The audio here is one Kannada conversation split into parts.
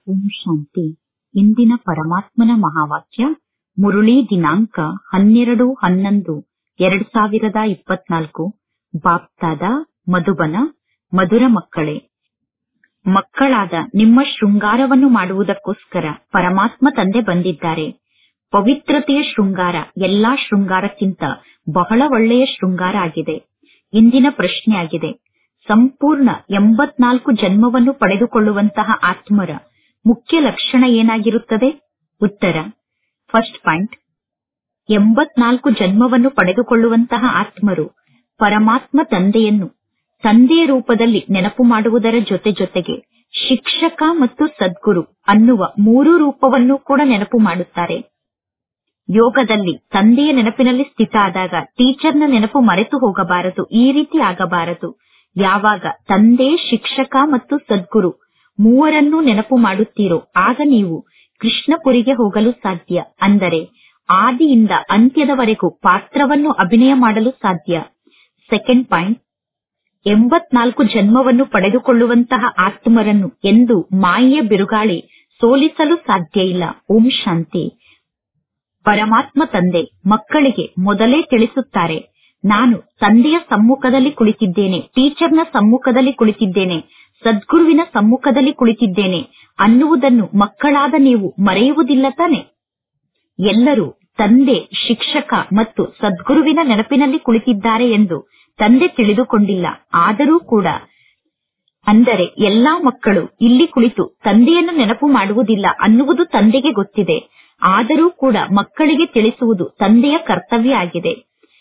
ಓಂ ಶಾಂತಿ ಇಂದಿನ ಪರಮಾತ್ಮನ ಮಹಾವಾಕ್ಯ ಮುರುಳಿ ದಿನಾಂಕ ಹನ್ನೆರಡು ಹನ್ನೊಂದು ಎರಡ್ ಸಾವಿರದ ಇಪ್ಪತ್ನಾಲ್ಕು ಬಾಪ್ತಾದ ಮಧುಬನ ಮಧುರ ಮಕ್ಕಳೇ ಮಕ್ಕಳಾದ ನಿಮ್ಮ ಶೃಂಗಾರವನ್ನು ಮಾಡುವುದಕ್ಕೋಸ್ಕರ ಪರಮಾತ್ಮ ತಂದೆ ಬಂದಿದ್ದಾರೆ ಪವಿತ್ರತೆಯ ಶೃಂಗಾರ ಎಲ್ಲಾ ಶೃಂಗಾರಕ್ಕಿಂತ ಬಹಳ ಒಳ್ಳೆಯ ಶೃಂಗಾರ ಆಗಿದೆ ಇಂದಿನ ಪ್ರಶ್ನೆಯಾಗಿದೆ ಸಂಪೂರ್ಣ ಎಂಬತ್ನಾಲ್ಕು ಜನ್ಮವನ್ನು ಪಡೆದುಕೊಳ್ಳುವಂತಹ ಆತ್ಮರ ಮುಖ್ಯ ಲಕ್ಷಣ ಏನಾಗಿರುತ್ತದೆ ಉತ್ತರ ಫಸ್ಟ್ ಪಾಯಿಂಟ್ ಎಂಬತ್ನಾಲ್ಕು ಜನ್ಮವನ್ನು ಪಡೆದುಕೊಳ್ಳುವಂತಹ ಆತ್ಮರು ಪರಮಾತ್ಮ ತಂದೆಯನ್ನು ತಂದೆಯ ರೂಪದಲ್ಲಿ ನೆನಪು ಮಾಡುವುದರ ಜೊತೆ ಜೊತೆಗೆ ಶಿಕ್ಷಕ ಮತ್ತು ಸದ್ಗುರು ಅನ್ನುವ ಮೂರು ರೂಪವನ್ನು ಕೂಡ ನೆನಪು ಮಾಡುತ್ತಾರೆ ಯೋಗದಲ್ಲಿ ತಂದೆಯ ನೆನಪಿನಲ್ಲಿ ಸ್ಥಿತ ಆದಾಗ ಟೀಚರ್ನ ನೆನಪು ಮರೆತು ಹೋಗಬಾರದು ಈ ರೀತಿ ಆಗಬಾರದು ಯಾವಾಗ ತಂದೆ ಶಿಕ್ಷಕ ಮತ್ತು ಸದ್ಗುರು ಮೂವರನ್ನೂ ನೆನಪು ಮಾಡುತ್ತೀರೋ ಆಗ ನೀವು ಕೃಷ್ಣಪುರಿಗೆ ಹೋಗಲು ಸಾಧ್ಯ ಅಂದರೆ ಆದಿಯಿಂದ ಅಂತ್ಯದವರೆಗೂ ಪಾತ್ರವನ್ನು ಅಭಿನಯ ಮಾಡಲು ಸಾಧ್ಯ ಸೆಕೆಂಡ್ ಪಾಯಿಂಟ್ ಎಂಬತ್ನಾಲ್ಕು ಜನ್ಮವನ್ನು ಪಡೆದುಕೊಳ್ಳುವಂತಹ ಆತ್ಮರನ್ನು ಎಂದು ಮಾಯೆಯ ಬಿರುಗಾಳಿ ಸೋಲಿಸಲು ಸಾಧ್ಯ ಇಲ್ಲ ಓಂ ಶಾಂತಿ ಪರಮಾತ್ಮ ತಂದೆ ಮಕ್ಕಳಿಗೆ ಮೊದಲೇ ತಿಳಿಸುತ್ತಾರೆ ನಾನು ತಂದೆಯ ಸಮ್ಮುಖದಲ್ಲಿ ಕುಳಿತಿದ್ದೇನೆ ಟೀಚರ್ನ ಸಮ್ಮುಖದಲ್ಲಿ ಕುಳಿತಿದ್ದೇನೆ ಸದ್ಗುರುವಿನ ಸಮ್ಮುಖದಲ್ಲಿ ಕುಳಿತಿದ್ದೇನೆ ಅನ್ನುವುದನ್ನು ಮಕ್ಕಳಾದ ನೀವು ಮರೆಯುವುದಿಲ್ಲ ತಾನೆ ಎಲ್ಲರೂ ತಂದೆ ಶಿಕ್ಷಕ ಮತ್ತು ಸದ್ಗುರುವಿನ ನೆನಪಿನಲ್ಲಿ ಕುಳಿತಿದ್ದಾರೆ ಎಂದು ತಂದೆ ತಿಳಿದುಕೊಂಡಿಲ್ಲ ಆದರೂ ಕೂಡ ಅಂದರೆ ಎಲ್ಲಾ ಮಕ್ಕಳು ಇಲ್ಲಿ ಕುಳಿತು ತಂದೆಯನ್ನು ನೆನಪು ಮಾಡುವುದಿಲ್ಲ ಅನ್ನುವುದು ತಂದೆಗೆ ಗೊತ್ತಿದೆ ಆದರೂ ಕೂಡ ಮಕ್ಕಳಿಗೆ ತಿಳಿಸುವುದು ತಂದೆಯ ಕರ್ತವ್ಯ ಆಗಿದೆ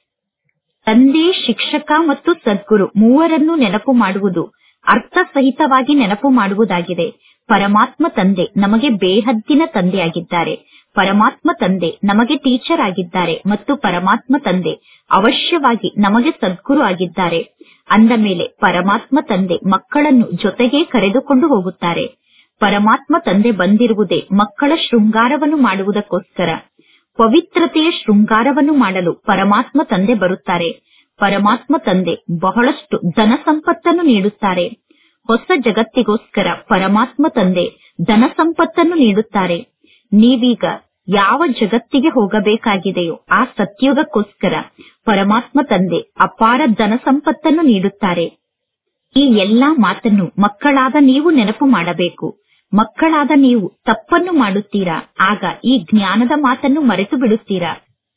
ತಂದೆ ಶಿಕ್ಷಕ ಮತ್ತು ಸದ್ಗುರು ಮೂವರನ್ನು ನೆನಪು ಮಾಡುವುದು ಅರ್ಥಸಹಿತವಾಗಿ ನೆನಪು ಮಾಡುವುದಾಗಿದೆ ಪರಮಾತ್ಮ ತಂದೆ ನಮಗೆ ಬೇಹದ್ದಿನ ತಂದೆಯಾಗಿದ್ದಾರೆ ಪರಮಾತ್ಮ ತಂದೆ ನಮಗೆ ಟೀಚರ್ ಆಗಿದ್ದಾರೆ ಮತ್ತು ಪರಮಾತ್ಮ ತಂದೆ ಅವಶ್ಯವಾಗಿ ನಮಗೆ ಸದ್ಗುರು ಆಗಿದ್ದಾರೆ ಅಂದ ಮೇಲೆ ಪರಮಾತ್ಮ ತಂದೆ ಮಕ್ಕಳನ್ನು ಜೊತೆಗೇ ಕರೆದುಕೊಂಡು ಹೋಗುತ್ತಾರೆ ಪರಮಾತ್ಮ ತಂದೆ ಬಂದಿರುವುದೇ ಮಕ್ಕಳ ಶೃಂಗಾರವನ್ನು ಮಾಡುವುದಕ್ಕೋಸ್ಕರ ಪವಿತ್ರತೆಯ ಶೃಂಗಾರವನ್ನು ಮಾಡಲು ಪರಮಾತ್ಮ ತಂದೆ ಬರುತ್ತಾರೆ ಪರಮಾತ್ಮ ತಂದೆ ಬಹಳಷ್ಟು ಧನ ಸಂಪತ್ತನ್ನು ನೀಡುತ್ತಾರೆ ಹೊಸ ಜಗತ್ತಿಗೋಸ್ಕರ ಪರಮಾತ್ಮ ತಂದೆ ಧನ ಸಂಪತ್ತನ್ನು ನೀಡುತ್ತಾರೆ ನೀವೀಗ ಯಾವ ಜಗತ್ತಿಗೆ ಹೋಗಬೇಕಾಗಿದೆಯೋ ಆ ಸತ್ಯುಗಕ್ಕೋಸ್ಕರ ಪರಮಾತ್ಮ ತಂದೆ ಅಪಾರ ಧನ ಸಂಪತ್ತನ್ನು ನೀಡುತ್ತಾರೆ ಈ ಎಲ್ಲಾ ಮಾತನ್ನು ಮಕ್ಕಳಾದ ನೀವು ನೆನಪು ಮಾಡಬೇಕು ಮಕ್ಕಳಾದ ನೀವು ತಪ್ಪನ್ನು ಮಾಡುತ್ತೀರಾ ಆಗ ಈ ಜ್ಞಾನದ ಮಾತನ್ನು ಮರೆತು ಬಿಡುತ್ತೀರಾ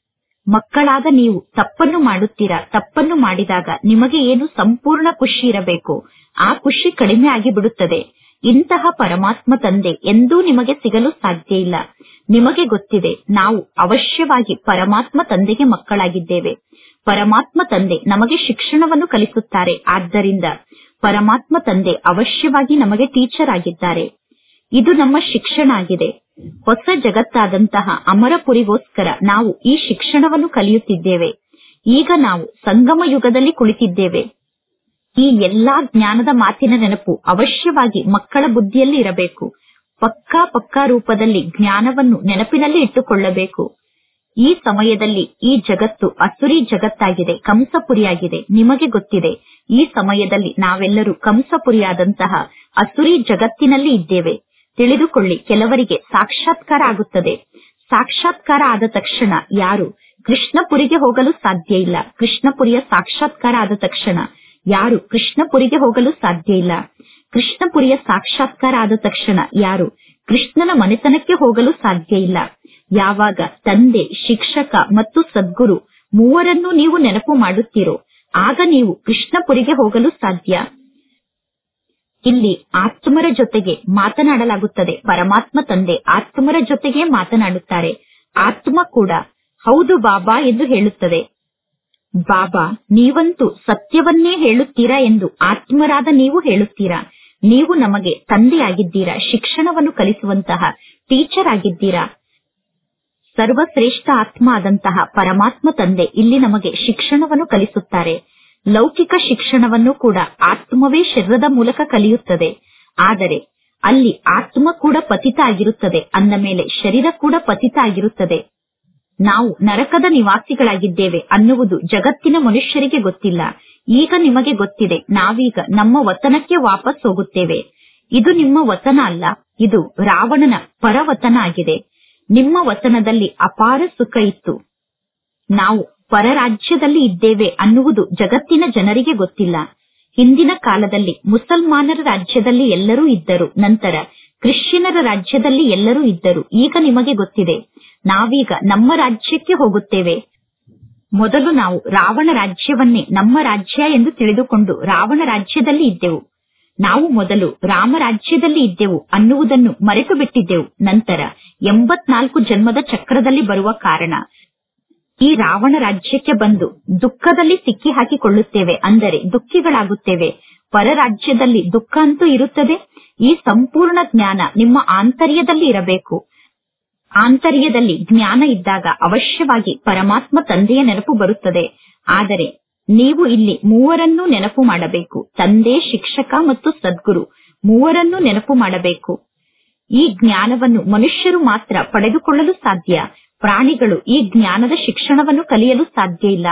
ಮಕ್ಕಳಾದ ನೀವು ತಪ್ಪನ್ನು ಮಾಡುತ್ತೀರಾ ತಪ್ಪನ್ನು ಮಾಡಿದಾಗ ನಿಮಗೆ ಏನು ಸಂಪೂರ್ಣ ಖುಷಿ ಇರಬೇಕು ಆ ಖುಷಿ ಕಡಿಮೆ ಆಗಿ ಬಿಡುತ್ತದೆ ಇಂತಹ ಪರಮಾತ್ಮ ತಂದೆ ಎಂದೂ ನಿಮಗೆ ಸಿಗಲು ಸಾಧ್ಯ ಇಲ್ಲ ನಿಮಗೆ ಗೊತ್ತಿದೆ ನಾವು ಅವಶ್ಯವಾಗಿ ಪರಮಾತ್ಮ ತಂದೆಗೆ ಮಕ್ಕಳಾಗಿದ್ದೇವೆ ಪರಮಾತ್ಮ ತಂದೆ ನಮಗೆ ಶಿಕ್ಷಣವನ್ನು ಕಲಿಸುತ್ತಾರೆ ಆದ್ದರಿಂದ ಪರಮಾತ್ಮ ತಂದೆ ಅವಶ್ಯವಾಗಿ ನಮಗೆ ಟೀಚರ್ ಆಗಿದ್ದಾರೆ ಇದು ನಮ್ಮ ಶಿಕ್ಷಣ ಆಗಿದೆ ಹೊಸ ಜಗತ್ತಾದಂತಹ ಅಮರಪುರಿಗೋಸ್ಕರ ನಾವು ಈ ಶಿಕ್ಷಣವನ್ನು ಕಲಿಯುತ್ತಿದ್ದೇವೆ ಈಗ ನಾವು ಸಂಗಮ ಯುಗದಲ್ಲಿ ಕುಳಿತಿದ್ದೇವೆ ಈ ಎಲ್ಲಾ ಜ್ಞಾನದ ಮಾತಿನ ನೆನಪು ಅವಶ್ಯವಾಗಿ ಮಕ್ಕಳ ಬುದ್ಧಿಯಲ್ಲಿ ಇರಬೇಕು ಪಕ್ಕಾ ಪಕ್ಕಾ ರೂಪದಲ್ಲಿ ಜ್ಞಾನವನ್ನು ನೆನಪಿನಲ್ಲಿ ಇಟ್ಟುಕೊಳ್ಳಬೇಕು ಈ ಸಮಯದಲ್ಲಿ ಈ ಜಗತ್ತು ಅಸುರಿ ಜಗತ್ತಾಗಿದೆ ಕಂಸಪುರಿಯಾಗಿದೆ ನಿಮಗೆ ಗೊತ್ತಿದೆ ಈ ಸಮಯದಲ್ಲಿ ನಾವೆಲ್ಲರೂ ಕಂಸಪುರಿಯಾದಂತಹ ಅಸುರಿ ಜಗತ್ತಿನಲ್ಲಿ ಇದ್ದೇವೆ ತಿಳಿದುಕೊಳ್ಳಿ ಕೆಲವರಿಗೆ ಸಾಕ್ಷಾತ್ಕಾರ ಆಗುತ್ತದೆ ಸಾಕ್ಷಾತ್ಕಾರ ಆದ ತಕ್ಷಣ ಯಾರು ಕೃಷ್ಣಪುರಿಗೆ ಹೋಗಲು ಸಾಧ್ಯ ಇಲ್ಲ ಕೃಷ್ಣಪುರಿಯ ಸಾಕ್ಷಾತ್ಕಾರ ಆದ ತಕ್ಷಣ ಯಾರು ಕೃಷ್ಣಪುರಿಗೆ ಹೋಗಲು ಸಾಧ್ಯ ಇಲ್ಲ ಕೃಷ್ಣಪುರಿಯ ಸಾಕ್ಷಾತ್ಕಾರ ಆದ ತಕ್ಷಣ ಯಾರು ಕೃಷ್ಣನ ಮನೆತನಕ್ಕೆ ಹೋಗಲು ಸಾಧ್ಯ ಇಲ್ಲ ಯಾವಾಗ ತಂದೆ ಶಿಕ್ಷಕ ಮತ್ತು ಸದ್ಗುರು ಮೂವರನ್ನು ನೀವು ನೆನಪು ಮಾಡುತ್ತೀರೋ ಆಗ ನೀವು ಕೃಷ್ಣಪುರಿಗೆ ಹೋಗಲು ಸಾಧ್ಯ ಇಲ್ಲಿ ಆತ್ಮರ ಜೊತೆಗೆ ಮಾತನಾಡಲಾಗುತ್ತದೆ ಪರಮಾತ್ಮ ತಂದೆ ಆತ್ಮರ ಜೊತೆಗೆ ಮಾತನಾಡುತ್ತಾರೆ ಆತ್ಮ ಕೂಡ ಹೌದು ಬಾಬಾ ಎಂದು ಹೇಳುತ್ತದೆ ಬಾಬಾ ನೀವಂತೂ ಸತ್ಯವನ್ನೇ ಹೇಳುತ್ತೀರಾ ಎಂದು ಆತ್ಮರಾದ ನೀವು ಹೇಳುತ್ತೀರಾ ನೀವು ನಮಗೆ ತಂದೆಯಾಗಿದ್ದೀರಾ ಶಿಕ್ಷಣವನ್ನು ಕಲಿಸುವಂತಹ ಟೀಚರ್ ಆಗಿದ್ದೀರಾ ಸರ್ವಶ್ರೇಷ್ಠ ಆತ್ಮ ಆದಂತಹ ಪರಮಾತ್ಮ ತಂದೆ ಇಲ್ಲಿ ನಮಗೆ ಶಿಕ್ಷಣವನ್ನು ಕಲಿಸುತ್ತಾರೆ ಲೌಕಿಕ ಶಿಕ್ಷಣವನ್ನು ಕೂಡ ಆತ್ಮವೇ ಶರೀರದ ಮೂಲಕ ಕಲಿಯುತ್ತದೆ ಆದರೆ ಅಲ್ಲಿ ಆತ್ಮ ಕೂಡ ಪತಿತ ಆಗಿರುತ್ತದೆ ಅಂದ ಮೇಲೆ ಶರೀರ ಕೂಡ ಪತಿತ ಆಗಿರುತ್ತದೆ ನಾವು ನರಕದ ನಿವಾಸಿಗಳಾಗಿದ್ದೇವೆ ಅನ್ನುವುದು ಜಗತ್ತಿನ ಮನುಷ್ಯರಿಗೆ ಗೊತ್ತಿಲ್ಲ ಈಗ ನಿಮಗೆ ಗೊತ್ತಿದೆ ನಾವೀಗ ನಮ್ಮ ವತನಕ್ಕೆ ವಾಪಸ್ ಹೋಗುತ್ತೇವೆ ಇದು ನಿಮ್ಮ ವತನ ಅಲ್ಲ ಇದು ರಾವಣನ ಪರವತನ ಆಗಿದೆ ನಿಮ್ಮ ವತನದಲ್ಲಿ ಅಪಾರ ಸುಖ ಇತ್ತು ನಾವು ಪರರಾಜ್ಯದಲ್ಲಿ ಇದ್ದೇವೆ ಅನ್ನುವುದು ಜಗತ್ತಿನ ಜನರಿಗೆ ಗೊತ್ತಿಲ್ಲ ಹಿಂದಿನ ಕಾಲದಲ್ಲಿ ಮುಸಲ್ಮಾನರ ರಾಜ್ಯದಲ್ಲಿ ಎಲ್ಲರೂ ಇದ್ದರು ನಂತರ ಕ್ರಿಶ್ಚಿಯನರ ರಾಜ್ಯದಲ್ಲಿ ಎಲ್ಲರೂ ಇದ್ದರು ಈಗ ನಿಮಗೆ ಗೊತ್ತಿದೆ ನಾವೀಗ ನಮ್ಮ ರಾಜ್ಯಕ್ಕೆ ಹೋಗುತ್ತೇವೆ ಮೊದಲು ನಾವು ರಾವಣ ರಾಜ್ಯವನ್ನೇ ನಮ್ಮ ರಾಜ್ಯ ಎಂದು ತಿಳಿದುಕೊಂಡು ರಾವಣ ರಾಜ್ಯದಲ್ಲಿ ಇದ್ದೆವು ನಾವು ಮೊದಲು ರಾಮ ರಾಜ್ಯದಲ್ಲಿ ಇದ್ದೆವು ಅನ್ನುವುದನ್ನು ಮರೆತು ಬಿಟ್ಟಿದ್ದೆವು ನಂತರ ಎಂಬತ್ನಾಲ್ಕು ಜನ್ಮದ ಚಕ್ರದಲ್ಲಿ ಬರುವ ಕಾರಣ ಈ ರಾವಣ ರಾಜ್ಯಕ್ಕೆ ಬಂದು ದುಃಖದಲ್ಲಿ ಸಿಕ್ಕಿ ಹಾಕಿಕೊಳ್ಳುತ್ತೇವೆ ಅಂದರೆ ದುಃಖಿಗಳಾಗುತ್ತೇವೆ ಪರ ರಾಜ್ಯದಲ್ಲಿ ದುಃಖ ಅಂತೂ ಇರುತ್ತದೆ ಈ ಸಂಪೂರ್ಣ ಜ್ಞಾನ ನಿಮ್ಮ ಆಂತರ್ಯದಲ್ಲಿ ಇರಬೇಕು ಆಂತರ್ಯದಲ್ಲಿ ಜ್ಞಾನ ಇದ್ದಾಗ ಅವಶ್ಯವಾಗಿ ಪರಮಾತ್ಮ ತಂದೆಯ ನೆನಪು ಬರುತ್ತದೆ ಆದರೆ ನೀವು ಇಲ್ಲಿ ಮೂವರನ್ನೂ ನೆನಪು ಮಾಡಬೇಕು ತಂದೆ ಶಿಕ್ಷಕ ಮತ್ತು ಸದ್ಗುರು ಮೂವರನ್ನೂ ನೆನಪು ಮಾಡಬೇಕು ಈ ಜ್ಞಾನವನ್ನು ಮನುಷ್ಯರು ಮಾತ್ರ ಪಡೆದುಕೊಳ್ಳಲು ಸಾಧ್ಯ ಪ್ರಾಣಿಗಳು ಈ ಜ್ಞಾನದ ಶಿಕ್ಷಣವನ್ನು ಕಲಿಯಲು ಸಾಧ್ಯ ಇಲ್ಲ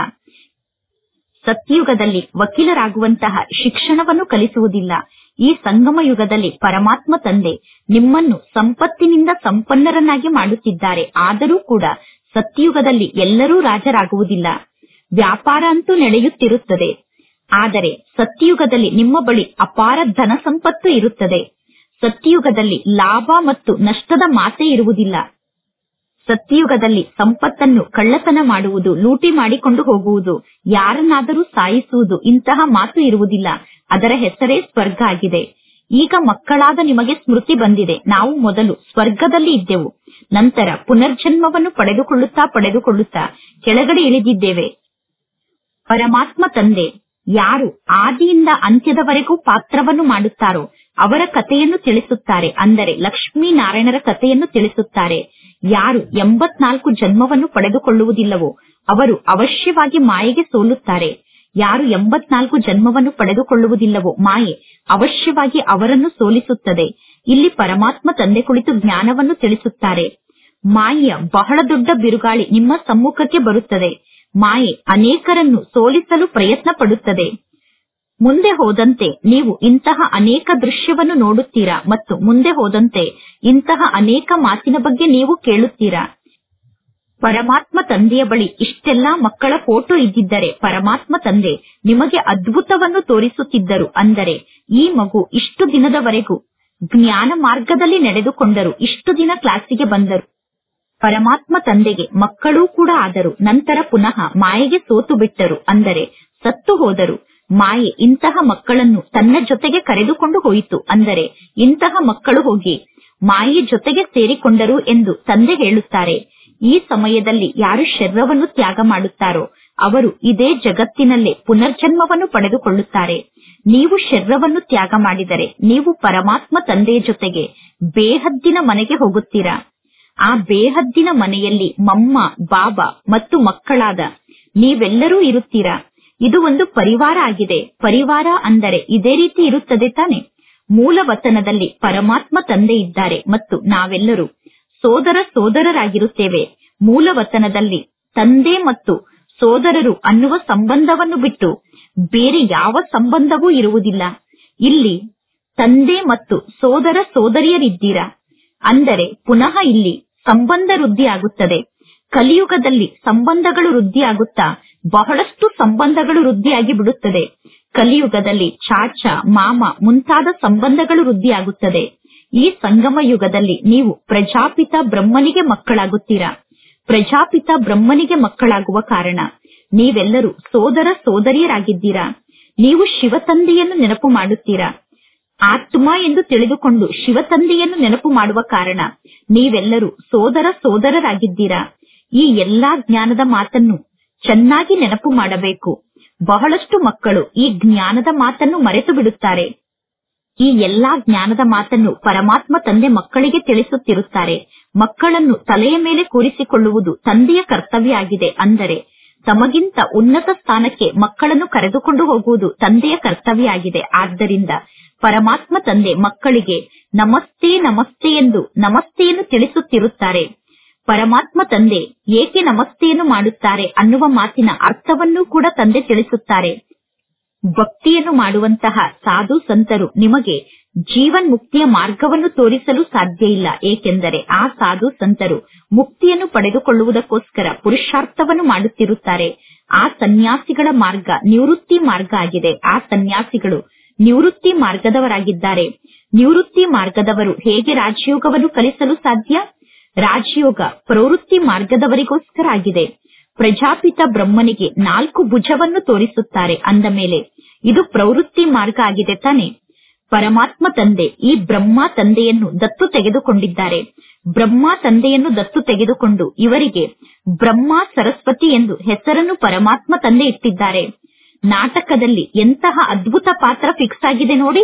ಸತ್ಯಯುಗದಲ್ಲಿ ವಕೀಲರಾಗುವಂತಹ ಶಿಕ್ಷಣವನ್ನು ಕಲಿಸುವುದಿಲ್ಲ ಈ ಸಂಗಮ ಯುಗದಲ್ಲಿ ಪರಮಾತ್ಮ ತಂದೆ ನಿಮ್ಮನ್ನು ಸಂಪತ್ತಿನಿಂದ ಸಂಪನ್ನರನ್ನಾಗಿ ಮಾಡುತ್ತಿದ್ದಾರೆ ಆದರೂ ಕೂಡ ಸತ್ಯಯುಗದಲ್ಲಿ ಎಲ್ಲರೂ ರಾಜರಾಗುವುದಿಲ್ಲ ವ್ಯಾಪಾರ ಅಂತೂ ನಡೆಯುತ್ತಿರುತ್ತದೆ ಆದರೆ ಸತ್ಯಯುಗದಲ್ಲಿ ನಿಮ್ಮ ಬಳಿ ಅಪಾರ ಧನ ಸಂಪತ್ತು ಇರುತ್ತದೆ ಸತ್ಯಯುಗದಲ್ಲಿ ಲಾಭ ಮತ್ತು ನಷ್ಟದ ಮಾತೇ ಇರುವುದಿಲ್ಲ ಸತ್ಯಯುಗದಲ್ಲಿ ಸಂಪತ್ತನ್ನು ಕಳ್ಳತನ ಮಾಡುವುದು ಲೂಟಿ ಮಾಡಿಕೊಂಡು ಹೋಗುವುದು ಯಾರನ್ನಾದರೂ ಸಾಯಿಸುವುದು ಇಂತಹ ಮಾತು ಇರುವುದಿಲ್ಲ ಅದರ ಹೆಸರೇ ಸ್ವರ್ಗ ಆಗಿದೆ ಈಗ ಮಕ್ಕಳಾದ ನಿಮಗೆ ಸ್ಮೃತಿ ಬಂದಿದೆ ನಾವು ಮೊದಲು ಸ್ವರ್ಗದಲ್ಲಿ ಇದ್ದೆವು ನಂತರ ಪುನರ್ಜನ್ಮವನ್ನು ಪಡೆದುಕೊಳ್ಳುತ್ತಾ ಪಡೆದುಕೊಳ್ಳುತ್ತಾ ಕೆಳಗಡೆ ಇಳಿದಿದ್ದೇವೆ ಪರಮಾತ್ಮ ತಂದೆ ಯಾರು ಆದಿಯಿಂದ ಅಂತ್ಯದವರೆಗೂ ಪಾತ್ರವನ್ನು ಮಾಡುತ್ತಾರೋ ಅವರ ಕಥೆಯನ್ನು ತಿಳಿಸುತ್ತಾರೆ ಅಂದರೆ ಲಕ್ಷ್ಮೀನಾರಾಯಣರ ಕಥೆಯನ್ನು ತಿಳಿಸುತ್ತಾರೆ ಯಾರು ಎಂಬತ್ನಾಲ್ಕು ಜನ್ಮವನ್ನು ಪಡೆದುಕೊಳ್ಳುವುದಿಲ್ಲವೋ ಅವರು ಅವಶ್ಯವಾಗಿ ಮಾಯೆಗೆ ಸೋಲುತ್ತಾರೆ ಯಾರು ಎಂಬತ್ನಾಲ್ಕು ಜನ್ಮವನ್ನು ಪಡೆದುಕೊಳ್ಳುವುದಿಲ್ಲವೋ ಮಾಯೆ ಅವಶ್ಯವಾಗಿ ಅವರನ್ನು ಸೋಲಿಸುತ್ತದೆ ಇಲ್ಲಿ ಪರಮಾತ್ಮ ತಂದೆ ಕುಳಿತು ಜ್ಞಾನವನ್ನು ತಿಳಿಸುತ್ತಾರೆ ಮಾಯೆಯ ಬಹಳ ದೊಡ್ಡ ಬಿರುಗಾಳಿ ನಿಮ್ಮ ಸಮ್ಮುಖಕ್ಕೆ ಬರುತ್ತದೆ ಮಾಯೆ ಅನೇಕರನ್ನು ಸೋಲಿಸಲು ಪ್ರಯತ್ನ ಪಡುತ್ತದೆ ಮುಂದೆ ಹೋದಂತೆ ನೀವು ಇಂತಹ ಅನೇಕ ದೃಶ್ಯವನ್ನು ನೋಡುತ್ತೀರಾ ಮತ್ತು ಮುಂದೆ ಹೋದಂತೆ ಇಂತಹ ಅನೇಕ ಮಾತಿನ ಬಗ್ಗೆ ನೀವು ಕೇಳುತ್ತೀರಾ ಪರಮಾತ್ಮ ತಂದೆಯ ಬಳಿ ಇಷ್ಟೆಲ್ಲಾ ಮಕ್ಕಳ ಫೋಟೋ ಇದ್ದಿದ್ದರೆ ಪರಮಾತ್ಮ ತಂದೆ ನಿಮಗೆ ಅದ್ಭುತವನ್ನು ತೋರಿಸುತ್ತಿದ್ದರು ಅಂದರೆ ಈ ಮಗು ಇಷ್ಟು ದಿನದವರೆಗೂ ಜ್ಞಾನ ಮಾರ್ಗದಲ್ಲಿ ನಡೆದುಕೊಂಡರು ಇಷ್ಟು ದಿನ ಕ್ಲಾಸಿಗೆ ಬಂದರು ಪರಮಾತ್ಮ ತಂದೆಗೆ ಮಕ್ಕಳೂ ಕೂಡ ಆದರು ನಂತರ ಪುನಃ ಮಾಯೆಗೆ ಸೋತು ಬಿಟ್ಟರು ಅಂದರೆ ಸತ್ತು ಹೋದರು ಮಾಯೆ ಇಂತಹ ಮಕ್ಕಳನ್ನು ತನ್ನ ಜೊತೆಗೆ ಕರೆದುಕೊಂಡು ಹೋಯಿತು ಅಂದರೆ ಇಂತಹ ಮಕ್ಕಳು ಹೋಗಿ ಮಾಯೆ ಜೊತೆಗೆ ಸೇರಿಕೊಂಡರು ಎಂದು ತಂದೆ ಹೇಳುತ್ತಾರೆ ಈ ಸಮಯದಲ್ಲಿ ಯಾರು ಶರೀರವನ್ನು ತ್ಯಾಗ ಮಾಡುತ್ತಾರೋ ಅವರು ಇದೇ ಜಗತ್ತಿನಲ್ಲೇ ಪುನರ್ಜನ್ಮವನ್ನು ಪಡೆದುಕೊಳ್ಳುತ್ತಾರೆ ನೀವು ಶರೀರವನ್ನು ತ್ಯಾಗ ಮಾಡಿದರೆ ನೀವು ಪರಮಾತ್ಮ ತಂದೆಯ ಜೊತೆಗೆ ಬೇಹದ್ದಿನ ಮನೆಗೆ ಹೋಗುತ್ತೀರಾ ಆ ಬೇಹದ್ದಿನ ಮನೆಯಲ್ಲಿ ಮಮ್ಮ ಬಾಬಾ ಮತ್ತು ಮಕ್ಕಳಾದ ನೀವೆಲ್ಲರೂ ಇರುತ್ತೀರಾ ಇದು ಒಂದು ಪರಿವಾರ ಆಗಿದೆ ಪರಿವಾರ ಅಂದರೆ ಇದೇ ರೀತಿ ಇರುತ್ತದೆ ತಾನೆ ಮೂಲ ವತನದಲ್ಲಿ ಪರಮಾತ್ಮ ತಂದೆ ಇದ್ದಾರೆ ಮತ್ತು ನಾವೆಲ್ಲರೂ ಸೋದರ ಸೋದರರಾಗಿರುತ್ತೇವೆ ಮೂಲ ವತನದಲ್ಲಿ ತಂದೆ ಮತ್ತು ಸೋದರರು ಅನ್ನುವ ಸಂಬಂಧವನ್ನು ಬಿಟ್ಟು ಬೇರೆ ಯಾವ ಸಂಬಂಧವೂ ಇರುವುದಿಲ್ಲ ಇಲ್ಲಿ ತಂದೆ ಮತ್ತು ಸೋದರ ಸೋದರಿಯರಿದ್ದೀರಾ ಅಂದರೆ ಪುನಃ ಇಲ್ಲಿ ಸಂಬಂಧ ವೃದ್ಧಿಯಾಗುತ್ತದೆ ಕಲಿಯುಗದಲ್ಲಿ ಸಂಬಂಧಗಳು ವೃದ್ಧಿಯಾಗುತ್ತಾ ಬಹಳಷ್ಟು ಸಂಬಂಧಗಳು ವೃದ್ಧಿಯಾಗಿ ಬಿಡುತ್ತದೆ ಕಲಿಯುಗದಲ್ಲಿ ಚಾಚ ಮಾಮ ಮುಂತಾದ ಸಂಬಂಧಗಳು ವೃದ್ಧಿಯಾಗುತ್ತದೆ ಈ ಸಂಗಮ ಯುಗದಲ್ಲಿ ನೀವು ಪ್ರಜಾಪಿತ ಬ್ರಹ್ಮನಿಗೆ ಮಕ್ಕಳಾಗುತ್ತೀರಾ ಪ್ರಜಾಪಿತ ಬ್ರಹ್ಮನಿಗೆ ಮಕ್ಕಳಾಗುವ ಕಾರಣ ನೀವೆಲ್ಲರೂ ಸೋದರ ಸೋದರಿಯರಾಗಿದ್ದೀರಾ ನೀವು ಶಿವತಂದೆಯನ್ನು ನೆನಪು ಮಾಡುತ್ತೀರಾ ಆತ್ಮ ಎಂದು ತಿಳಿದುಕೊಂಡು ಶಿವತಂದೆಯನ್ನು ನೆನಪು ಮಾಡುವ ಕಾರಣ ನೀವೆಲ್ಲರೂ ಸೋದರ ಸೋದರರಾಗಿದ್ದೀರಾ ಈ ಎಲ್ಲಾ ಜ್ಞಾನದ ಮಾತನ್ನು ಚೆನ್ನಾಗಿ ನೆನಪು ಮಾಡಬೇಕು ಬಹಳಷ್ಟು ಮಕ್ಕಳು ಈ ಜ್ಞಾನದ ಮಾತನ್ನು ಮರೆತು ಬಿಡುತ್ತಾರೆ ಈ ಎಲ್ಲಾ ಜ್ಞಾನದ ಮಾತನ್ನು ಪರಮಾತ್ಮ ತಂದೆ ಮಕ್ಕಳಿಗೆ ತಿಳಿಸುತ್ತಿರುತ್ತಾರೆ ಮಕ್ಕಳನ್ನು ತಲೆಯ ಮೇಲೆ ಕೂರಿಸಿಕೊಳ್ಳುವುದು ತಂದೆಯ ಕರ್ತವ್ಯ ಆಗಿದೆ ಅಂದರೆ ತಮಗಿಂತ ಉನ್ನತ ಸ್ಥಾನಕ್ಕೆ ಮಕ್ಕಳನ್ನು ಕರೆದುಕೊಂಡು ಹೋಗುವುದು ತಂದೆಯ ಕರ್ತವ್ಯ ಆಗಿದೆ ಆದ್ದರಿಂದ ಪರಮಾತ್ಮ ತಂದೆ ಮಕ್ಕಳಿಗೆ ನಮಸ್ತೆ ನಮಸ್ತೆ ಎಂದು ನಮಸ್ತೆಯನ್ನು ತಿಳಿಸುತ್ತಿರುತ್ತಾರೆ ಪರಮಾತ್ಮ ತಂದೆ ಏಕೆ ನಮಸ್ತೆಯನ್ನು ಮಾಡುತ್ತಾರೆ ಅನ್ನುವ ಮಾತಿನ ಅರ್ಥವನ್ನೂ ಕೂಡ ತಂದೆ ತಿಳಿಸುತ್ತಾರೆ ಭಕ್ತಿಯನ್ನು ಮಾಡುವಂತಹ ಸಾಧು ಸಂತರು ನಿಮಗೆ ಜೀವನ್ ಮುಕ್ತಿಯ ಮಾರ್ಗವನ್ನು ತೋರಿಸಲು ಸಾಧ್ಯ ಇಲ್ಲ ಏಕೆಂದರೆ ಆ ಸಾಧು ಸಂತರು ಮುಕ್ತಿಯನ್ನು ಪಡೆದುಕೊಳ್ಳುವುದಕ್ಕೋಸ್ಕರ ಪುರುಷಾರ್ಥವನ್ನು ಮಾಡುತ್ತಿರುತ್ತಾರೆ ಆ ಸನ್ಯಾಸಿಗಳ ಮಾರ್ಗ ನಿವೃತ್ತಿ ಮಾರ್ಗ ಆಗಿದೆ ಆ ಸನ್ಯಾಸಿಗಳು ನಿವೃತ್ತಿ ಮಾರ್ಗದವರಾಗಿದ್ದಾರೆ ನಿವೃತ್ತಿ ಮಾರ್ಗದವರು ಹೇಗೆ ರಾಜಯೋಗವನ್ನು ಕಲಿಸಲು ಸಾಧ್ಯ ರಾಜಯೋಗ ಪ್ರವೃತ್ತಿ ಮಾರ್ಗದವರಿಗೋಸ್ಕರ ಆಗಿದೆ ಪ್ರಜಾಪಿತ ಬ್ರಹ್ಮನಿಗೆ ನಾಲ್ಕು ಭುಜವನ್ನು ತೋರಿಸುತ್ತಾರೆ ಅಂದ ಮೇಲೆ ಇದು ಪ್ರವೃತ್ತಿ ಮಾರ್ಗ ಆಗಿದೆ ತಾನೆ ಪರಮಾತ್ಮ ತಂದೆ ಈ ಬ್ರಹ್ಮ ತಂದೆಯನ್ನು ದತ್ತು ತೆಗೆದುಕೊಂಡಿದ್ದಾರೆ ಬ್ರಹ್ಮ ತಂದೆಯನ್ನು ದತ್ತು ತೆಗೆದುಕೊಂಡು ಇವರಿಗೆ ಬ್ರಹ್ಮ ಸರಸ್ವತಿ ಎಂದು ಹೆಸರನ್ನು ಪರಮಾತ್ಮ ತಂದೆ ಇಟ್ಟಿದ್ದಾರೆ ನಾಟಕದಲ್ಲಿ ಎಂತಹ ಅದ್ಭುತ ಪಾತ್ರ ಫಿಕ್ಸ್ ಆಗಿದೆ ನೋಡಿ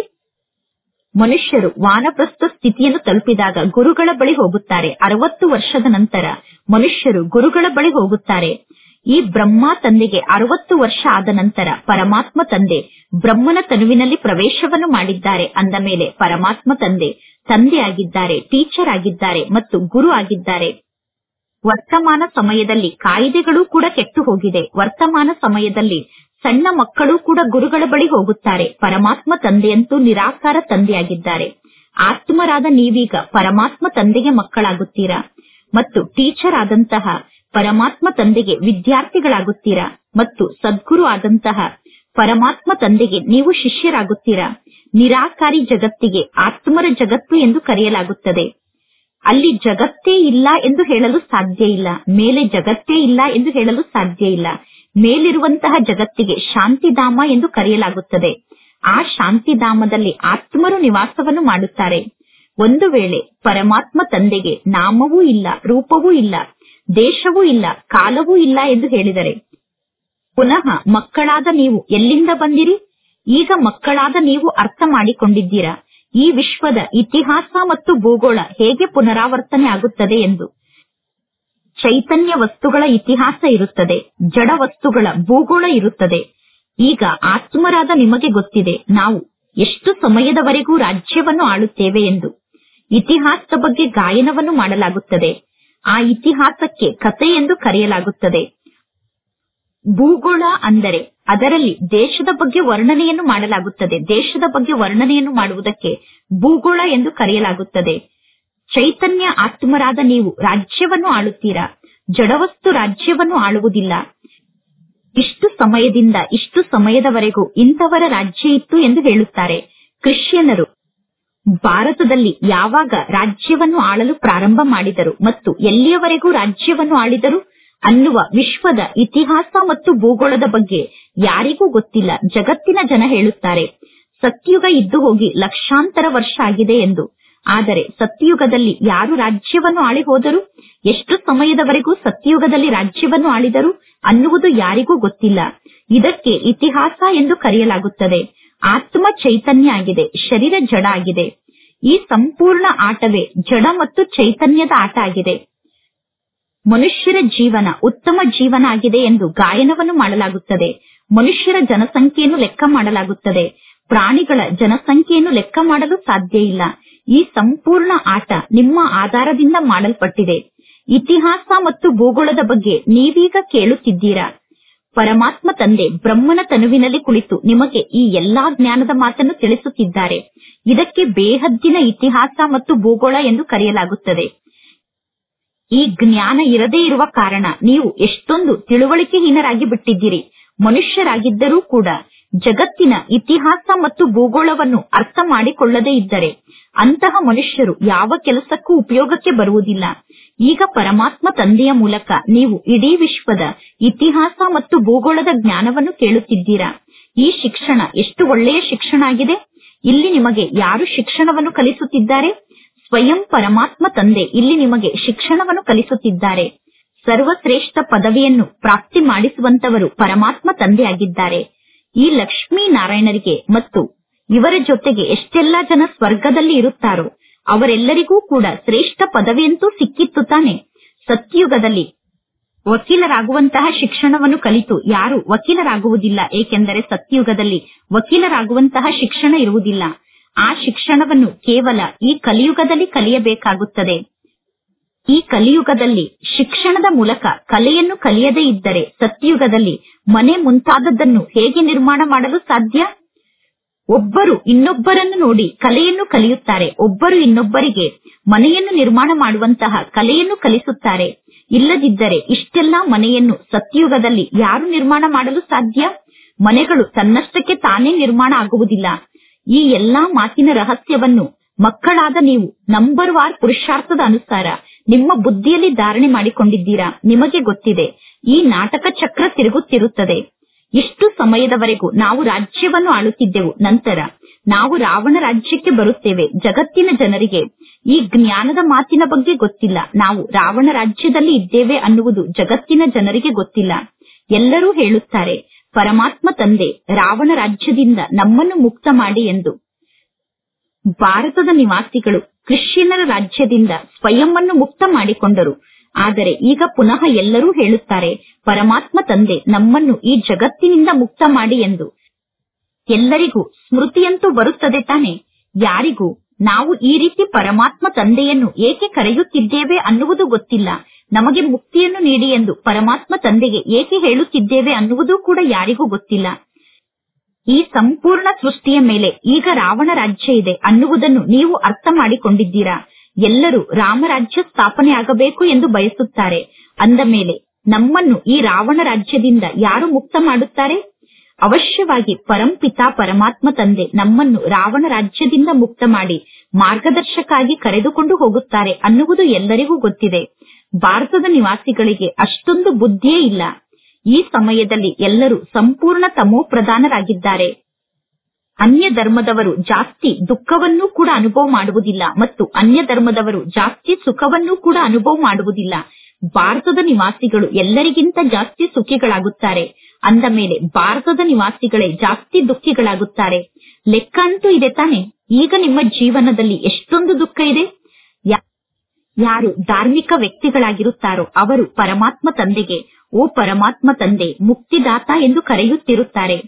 ಮನುಷ್ಯರು ವಾನಪ್ರಸ್ಥ ಸ್ಥಿತಿಯನ್ನು ತಲುಪಿದಾಗ ಗುರುಗಳ ಬಳಿ ಹೋಗುತ್ತಾರೆ ಅರವತ್ತು ವರ್ಷದ ನಂತರ ಮನುಷ್ಯರು ಗುರುಗಳ ಬಳಿ ಹೋಗುತ್ತಾರೆ ಈ ಬ್ರಹ್ಮ ತಂದೆಗೆ ಅರವತ್ತು ವರ್ಷ ಆದ ನಂತರ ಪರಮಾತ್ಮ ತಂದೆ ಬ್ರಹ್ಮನ ತನುವಿನಲ್ಲಿ ಪ್ರವೇಶವನ್ನು ಮಾಡಿದ್ದಾರೆ ಅಂದ ಮೇಲೆ ಪರಮಾತ್ಮ ತಂದೆ ತಂದೆ ಆಗಿದ್ದಾರೆ ಟೀಚರ್ ಆಗಿದ್ದಾರೆ ಮತ್ತು ಗುರು ಆಗಿದ್ದಾರೆ ವರ್ತಮಾನ ಸಮಯದಲ್ಲಿ ಕಾಯಿದೆಗಳು ಕೂಡ ಕೆಟ್ಟು ಹೋಗಿದೆ ವರ್ತಮಾನ ಸಮಯದಲ್ಲಿ ಸಣ್ಣ ಮಕ್ಕಳು ಕೂಡ ಗುರುಗಳ ಬಳಿ ಹೋಗುತ್ತಾರೆ ಪರಮಾತ್ಮ ತಂದೆಯಂತೂ ನಿರಾಕಾರ ತಂದೆಯಾಗಿದ್ದಾರೆ ಆತ್ಮರಾದ ನೀವೀಗ ಪರಮಾತ್ಮ ತಂದೆಗೆ ಮಕ್ಕಳಾಗುತ್ತೀರಾ ಮತ್ತು ಟೀಚರ್ ಆದಂತಹ ಪರಮಾತ್ಮ ತಂದೆಗೆ ವಿದ್ಯಾರ್ಥಿಗಳಾಗುತ್ತೀರಾ ಮತ್ತು ಸದ್ಗುರು ಆದಂತಹ ಪರಮಾತ್ಮ ತಂದೆಗೆ ನೀವು ಶಿಷ್ಯರಾಗುತ್ತೀರಾ ನಿರಾಕಾರಿ ಜಗತ್ತಿಗೆ ಆತ್ಮರ ಜಗತ್ತು ಎಂದು ಕರೆಯಲಾಗುತ್ತದೆ ಅಲ್ಲಿ ಜಗತ್ತೇ ಇಲ್ಲ ಎಂದು ಹೇಳಲು ಸಾಧ್ಯ ಇಲ್ಲ ಮೇಲೆ ಜಗತ್ತೇ ಇಲ್ಲ ಎಂದು ಹೇಳಲು ಸಾಧ್ಯ ಇಲ್ಲ ಮೇಲಿರುವಂತಹ ಜಗತ್ತಿಗೆ ಶಾಂತಿಧಾಮ ಎಂದು ಕರೆಯಲಾಗುತ್ತದೆ ಆ ಶಾಂತಿಧಾಮದಲ್ಲಿ ಆತ್ಮರು ನಿವಾಸವನ್ನು ಮಾಡುತ್ತಾರೆ ಒಂದು ವೇಳೆ ಪರಮಾತ್ಮ ತಂದೆಗೆ ನಾಮವೂ ಇಲ್ಲ ರೂಪವೂ ಇಲ್ಲ ದೇಶವೂ ಇಲ್ಲ ಕಾಲವೂ ಇಲ್ಲ ಎಂದು ಹೇಳಿದರೆ ಪುನಃ ಮಕ್ಕಳಾದ ನೀವು ಎಲ್ಲಿಂದ ಬಂದಿರಿ ಈಗ ಮಕ್ಕಳಾದ ನೀವು ಅರ್ಥ ಮಾಡಿಕೊಂಡಿದ್ದೀರಾ ಈ ವಿಶ್ವದ ಇತಿಹಾಸ ಮತ್ತು ಭೂಗೋಳ ಹೇಗೆ ಪುನರಾವರ್ತನೆ ಆಗುತ್ತದೆ ಎಂದು ಚೈತನ್ಯ ವಸ್ತುಗಳ ಇತಿಹಾಸ ಇರುತ್ತದೆ ಜಡ ವಸ್ತುಗಳ ಭೂಗೋಳ ಇರುತ್ತದೆ ಈಗ ಆತ್ಮರಾದ ನಿಮಗೆ ಗೊತ್ತಿದೆ ನಾವು ಎಷ್ಟು ಸಮಯದವರೆಗೂ ರಾಜ್ಯವನ್ನು ಆಳುತ್ತೇವೆ ಎಂದು ಇತಿಹಾಸದ ಬಗ್ಗೆ ಗಾಯನವನ್ನು ಮಾಡಲಾಗುತ್ತದೆ ಆ ಇತಿಹಾಸಕ್ಕೆ ಕತೆ ಎಂದು ಕರೆಯಲಾಗುತ್ತದೆ ಭೂಗೋಳ ಅಂದರೆ ಅದರಲ್ಲಿ ದೇಶದ ಬಗ್ಗೆ ವರ್ಣನೆಯನ್ನು ಮಾಡಲಾಗುತ್ತದೆ ದೇಶದ ಬಗ್ಗೆ ವರ್ಣನೆಯನ್ನು ಮಾಡುವುದಕ್ಕೆ ಭೂಗೋಳ ಎಂದು ಕರೆಯಲಾಗುತ್ತದೆ ಚೈತನ್ಯ ಆತ್ಮರಾದ ನೀವು ರಾಜ್ಯವನ್ನು ಆಳುತ್ತೀರಾ ಜಡವಸ್ತು ರಾಜ್ಯವನ್ನು ಆಳುವುದಿಲ್ಲ ಇಷ್ಟು ಸಮಯದಿಂದ ಇಷ್ಟು ಸಮಯದವರೆಗೂ ಇಂಥವರ ರಾಜ್ಯ ಇತ್ತು ಎಂದು ಹೇಳುತ್ತಾರೆ ಕ್ರಿಶ್ಚಿಯನ್ನರು ಭಾರತದಲ್ಲಿ ಯಾವಾಗ ರಾಜ್ಯವನ್ನು ಆಳಲು ಪ್ರಾರಂಭ ಮಾಡಿದರು ಮತ್ತು ಎಲ್ಲಿಯವರೆಗೂ ರಾಜ್ಯವನ್ನು ಆಳಿದರು ಅನ್ನುವ ವಿಶ್ವದ ಇತಿಹಾಸ ಮತ್ತು ಭೂಗೋಳದ ಬಗ್ಗೆ ಯಾರಿಗೂ ಗೊತ್ತಿಲ್ಲ ಜಗತ್ತಿನ ಜನ ಹೇಳುತ್ತಾರೆ ಸತ್ಯುಗ ಇದ್ದು ಹೋಗಿ ಲಕ್ಷಾಂತರ ವರ್ಷ ಆಗಿದೆ ಎಂದು ಆದರೆ ಸತ್ಯಯುಗದಲ್ಲಿ ಯಾರು ರಾಜ್ಯವನ್ನು ಆಳಿ ಹೋದರು ಎಷ್ಟು ಸಮಯದವರೆಗೂ ಸತ್ಯಯುಗದಲ್ಲಿ ರಾಜ್ಯವನ್ನು ಆಳಿದರು ಅನ್ನುವುದು ಯಾರಿಗೂ ಗೊತ್ತಿಲ್ಲ ಇದಕ್ಕೆ ಇತಿಹಾಸ ಎಂದು ಕರೆಯಲಾಗುತ್ತದೆ ಆತ್ಮ ಚೈತನ್ಯ ಆಗಿದೆ ಶರೀರ ಜಡ ಆಗಿದೆ ಈ ಸಂಪೂರ್ಣ ಆಟವೇ ಜಡ ಮತ್ತು ಚೈತನ್ಯದ ಆಟ ಆಗಿದೆ ಮನುಷ್ಯರ ಜೀವನ ಉತ್ತಮ ಜೀವನ ಆಗಿದೆ ಎಂದು ಗಾಯನವನ್ನು ಮಾಡಲಾಗುತ್ತದೆ ಮನುಷ್ಯರ ಜನಸಂಖ್ಯೆಯನ್ನು ಲೆಕ್ಕ ಮಾಡಲಾಗುತ್ತದೆ ಪ್ರಾಣಿಗಳ ಜನಸಂಖ್ಯೆಯನ್ನು ಲೆಕ್ಕ ಮಾಡಲು ಸಾಧ್ಯ ಇಲ್ಲ ಈ ಸಂಪೂರ್ಣ ಆಟ ನಿಮ್ಮ ಆಧಾರದಿಂದ ಮಾಡಲ್ಪಟ್ಟಿದೆ ಇತಿಹಾಸ ಮತ್ತು ಭೂಗೋಳದ ಬಗ್ಗೆ ನೀವೀಗ ಕೇಳುತ್ತಿದ್ದೀರಾ ಪರಮಾತ್ಮ ತಂದೆ ಬ್ರಹ್ಮನ ತನುವಿನಲ್ಲಿ ಕುಳಿತು ನಿಮಗೆ ಈ ಎಲ್ಲಾ ಜ್ಞಾನದ ಮಾತನ್ನು ತಿಳಿಸುತ್ತಿದ್ದಾರೆ ಇದಕ್ಕೆ ಬೇಹದ್ದಿನ ಇತಿಹಾಸ ಮತ್ತು ಭೂಗೋಳ ಎಂದು ಕರೆಯಲಾಗುತ್ತದೆ ಈ ಜ್ಞಾನ ಇರದೇ ಇರುವ ಕಾರಣ ನೀವು ಎಷ್ಟೊಂದು ತಿಳುವಳಿಕೆಹೀನರಾಗಿ ಬಿಟ್ಟಿದ್ದೀರಿ ಮನುಷ್ಯರಾಗಿದ್ದರೂ ಕೂಡ ಜಗತ್ತಿನ ಇತಿಹಾಸ ಮತ್ತು ಭೂಗೋಳವನ್ನು ಅರ್ಥ ಮಾಡಿಕೊಳ್ಳದೇ ಇದ್ದರೆ ಅಂತಹ ಮನುಷ್ಯರು ಯಾವ ಕೆಲಸಕ್ಕೂ ಉಪಯೋಗಕ್ಕೆ ಬರುವುದಿಲ್ಲ ಈಗ ಪರಮಾತ್ಮ ತಂದೆಯ ಮೂಲಕ ನೀವು ಇಡೀ ವಿಶ್ವದ ಇತಿಹಾಸ ಮತ್ತು ಭೂಗೋಳದ ಜ್ಞಾನವನ್ನು ಕೇಳುತ್ತಿದ್ದೀರಾ ಈ ಶಿಕ್ಷಣ ಎಷ್ಟು ಒಳ್ಳೆಯ ಶಿಕ್ಷಣ ಆಗಿದೆ ಇಲ್ಲಿ ನಿಮಗೆ ಯಾರು ಶಿಕ್ಷಣವನ್ನು ಕಲಿಸುತ್ತಿದ್ದಾರೆ ಸ್ವಯಂ ಪರಮಾತ್ಮ ತಂದೆ ಇಲ್ಲಿ ನಿಮಗೆ ಶಿಕ್ಷಣವನ್ನು ಕಲಿಸುತ್ತಿದ್ದಾರೆ ಸರ್ವಶ್ರೇಷ್ಠ ಪದವಿಯನ್ನು ಪ್ರಾಪ್ತಿ ಮಾಡಿಸುವಂತವರು ಪರಮಾತ್ಮ ತಂದೆಯಾಗಿದ್ದಾರೆ ಈ ಲಕ್ಷ್ಮೀ ನಾರಾಯಣರಿಗೆ ಮತ್ತು ಇವರ ಜೊತೆಗೆ ಎಷ್ಟೆಲ್ಲಾ ಜನ ಸ್ವರ್ಗದಲ್ಲಿ ಇರುತ್ತಾರೋ ಅವರೆಲ್ಲರಿಗೂ ಕೂಡ ಶ್ರೇಷ್ಠ ಪದವಿಯಂತೂ ಸಿಕ್ಕಿತ್ತು ತಾನೆ ಸತ್ಯುಗದಲ್ಲಿ ವಕೀಲರಾಗುವಂತಹ ಶಿಕ್ಷಣವನ್ನು ಕಲಿತು ಯಾರು ವಕೀಲರಾಗುವುದಿಲ್ಲ ಏಕೆಂದರೆ ಸತ್ಯುಗದಲ್ಲಿ ವಕೀಲರಾಗುವಂತಹ ಶಿಕ್ಷಣ ಇರುವುದಿಲ್ಲ ಆ ಶಿಕ್ಷಣವನ್ನು ಕೇವಲ ಈ ಕಲಿಯುಗದಲ್ಲಿ ಕಲಿಯಬೇಕಾಗುತ್ತದೆ ಈ ಕಲಿಯುಗದಲ್ಲಿ ಶಿಕ್ಷಣದ ಮೂಲಕ ಕಲೆಯನ್ನು ಕಲಿಯದೇ ಇದ್ದರೆ ಸತ್ಯಯುಗದಲ್ಲಿ ಮನೆ ಮುಂತಾದದ್ದನ್ನು ಹೇಗೆ ನಿರ್ಮಾಣ ಮಾಡಲು ಸಾಧ್ಯ ಒಬ್ಬರು ಇನ್ನೊಬ್ಬರನ್ನು ನೋಡಿ ಕಲೆಯನ್ನು ಕಲಿಯುತ್ತಾರೆ ಒಬ್ಬರು ಇನ್ನೊಬ್ಬರಿಗೆ ಮನೆಯನ್ನು ನಿರ್ಮಾಣ ಮಾಡುವಂತಹ ಕಲೆಯನ್ನು ಕಲಿಸುತ್ತಾರೆ ಇಲ್ಲದಿದ್ದರೆ ಇಷ್ಟೆಲ್ಲಾ ಮನೆಯನ್ನು ಸತ್ಯಯುಗದಲ್ಲಿ ಯಾರು ನಿರ್ಮಾಣ ಮಾಡಲು ಸಾಧ್ಯ ಮನೆಗಳು ತನ್ನಷ್ಟಕ್ಕೆ ತಾನೇ ನಿರ್ಮಾಣ ಆಗುವುದಿಲ್ಲ ಈ ಎಲ್ಲಾ ಮಾತಿನ ರಹಸ್ಯವನ್ನು ಮಕ್ಕಳಾದ ನೀವು ನಂಬರ್ ವಾರ್ ಪುರುಷಾರ್ಥದ ಅನುಸಾರ ನಿಮ್ಮ ಬುದ್ಧಿಯಲ್ಲಿ ಧಾರಣೆ ಮಾಡಿಕೊಂಡಿದ್ದೀರಾ ನಿಮಗೆ ಗೊತ್ತಿದೆ ಈ ನಾಟಕ ಚಕ್ರ ತಿರುಗುತ್ತಿರುತ್ತದೆ ಇಷ್ಟು ಸಮಯದವರೆಗೂ ನಾವು ರಾಜ್ಯವನ್ನು ಆಳುತ್ತಿದ್ದೆವು ನಂತರ ನಾವು ರಾವಣ ರಾಜ್ಯಕ್ಕೆ ಬರುತ್ತೇವೆ ಜಗತ್ತಿನ ಜನರಿಗೆ ಈ ಜ್ಞಾನದ ಮಾತಿನ ಬಗ್ಗೆ ಗೊತ್ತಿಲ್ಲ ನಾವು ರಾವಣ ರಾಜ್ಯದಲ್ಲಿ ಇದ್ದೇವೆ ಅನ್ನುವುದು ಜಗತ್ತಿನ ಜನರಿಗೆ ಗೊತ್ತಿಲ್ಲ ಎಲ್ಲರೂ ಹೇಳುತ್ತಾರೆ ಪರಮಾತ್ಮ ತಂದೆ ರಾವಣ ರಾಜ್ಯದಿಂದ ನಮ್ಮನ್ನು ಮುಕ್ತ ಮಾಡಿ ಎಂದು ಭಾರತದ ನಿವಾಸಿಗಳು ಕ್ರಿಶ್ಚಿಯನ್ನರ ರಾಜ್ಯದಿಂದ ಸ್ವಯಂವನ್ನು ಮುಕ್ತ ಮಾಡಿಕೊಂಡರು ಆದರೆ ಈಗ ಪುನಃ ಎಲ್ಲರೂ ಹೇಳುತ್ತಾರೆ ಪರಮಾತ್ಮ ತಂದೆ ನಮ್ಮನ್ನು ಈ ಜಗತ್ತಿನಿಂದ ಮುಕ್ತ ಮಾಡಿ ಎಂದು ಎಲ್ಲರಿಗೂ ಸ್ಮೃತಿಯಂತೂ ಬರುತ್ತದೆ ತಾನೆ ಯಾರಿಗೂ ನಾವು ಈ ರೀತಿ ಪರಮಾತ್ಮ ತಂದೆಯನ್ನು ಏಕೆ ಕರೆಯುತ್ತಿದ್ದೇವೆ ಅನ್ನುವುದು ಗೊತ್ತಿಲ್ಲ ನಮಗೆ ಮುಕ್ತಿಯನ್ನು ನೀಡಿ ಎಂದು ಪರಮಾತ್ಮ ತಂದೆಗೆ ಏಕೆ ಹೇಳುತ್ತಿದ್ದೇವೆ ಅನ್ನುವುದು ಕೂಡ ಯಾರಿಗೂ ಗೊತ್ತಿಲ್ಲ ಈ ಸಂಪೂರ್ಣ ಸೃಷ್ಟಿಯ ಮೇಲೆ ಈಗ ರಾವಣ ರಾಜ್ಯ ಇದೆ ಅನ್ನುವುದನ್ನು ನೀವು ಅರ್ಥ ಮಾಡಿಕೊಂಡಿದ್ದೀರಾ ಎಲ್ಲರೂ ರಾಮರಾಜ್ಯ ಸ್ಥಾಪನೆ ಆಗಬೇಕು ಎಂದು ಬಯಸುತ್ತಾರೆ ಅಂದ ಮೇಲೆ ನಮ್ಮನ್ನು ಈ ರಾವಣ ರಾಜ್ಯದಿಂದ ಯಾರು ಮುಕ್ತ ಮಾಡುತ್ತಾರೆ ಅವಶ್ಯವಾಗಿ ಪರಂಪಿತ ಪರಮಾತ್ಮ ತಂದೆ ನಮ್ಮನ್ನು ರಾವಣ ರಾಜ್ಯದಿಂದ ಮುಕ್ತ ಮಾಡಿ ಮಾರ್ಗದರ್ಶಕಾಗಿ ಕರೆದುಕೊಂಡು ಹೋಗುತ್ತಾರೆ ಅನ್ನುವುದು ಎಲ್ಲರಿಗೂ ಗೊತ್ತಿದೆ ಭಾರತದ ನಿವಾಸಿಗಳಿಗೆ ಅಷ್ಟೊಂದು ಬುದ್ಧಿಯೇ ಇಲ್ಲ ಈ ಸಮಯದಲ್ಲಿ ಎಲ್ಲರೂ ಸಂಪೂರ್ಣ ತಮೋ ಪ್ರಧಾನರಾಗಿದ್ದಾರೆ ಅನ್ಯ ಧರ್ಮದವರು ಜಾಸ್ತಿ ದುಃಖವನ್ನೂ ಕೂಡ ಅನುಭವ ಮಾಡುವುದಿಲ್ಲ ಮತ್ತು ಅನ್ಯ ಧರ್ಮದವರು ಜಾಸ್ತಿ ಸುಖವನ್ನೂ ಕೂಡ ಅನುಭವ ಮಾಡುವುದಿಲ್ಲ ಭಾರತದ ನಿವಾಸಿಗಳು ಎಲ್ಲರಿಗಿಂತ ಜಾಸ್ತಿ ಸುಖಿಗಳಾಗುತ್ತಾರೆ ಅಂದ ಮೇಲೆ ಭಾರತದ ನಿವಾಸಿಗಳೇ ಜಾಸ್ತಿ ದುಃಖಿಗಳಾಗುತ್ತಾರೆ ಲೆಕ್ಕ ಅಂತೂ ಇದೆ ತಾನೆ ಈಗ ನಿಮ್ಮ ಜೀವನದಲ್ಲಿ ಎಷ್ಟೊಂದು ದುಃಖ ಇದೆ ಯಾ- ಯಾರು ಧಾರ್ಮಿಕ ವ್ಯಕ್ತಿಗಳಾಗಿರುತ್ತಾರೋ ಅವರು ಪರಮಾತ್ಮ ತಂದೆಗೆ ಓ ಪರಮಾತ್ಮ ತಂದೆ ಮುಕ್ತಿದಾತ ಎಂದು ಕರೆಯುತ್ತಿರುತ್ತಾರೆ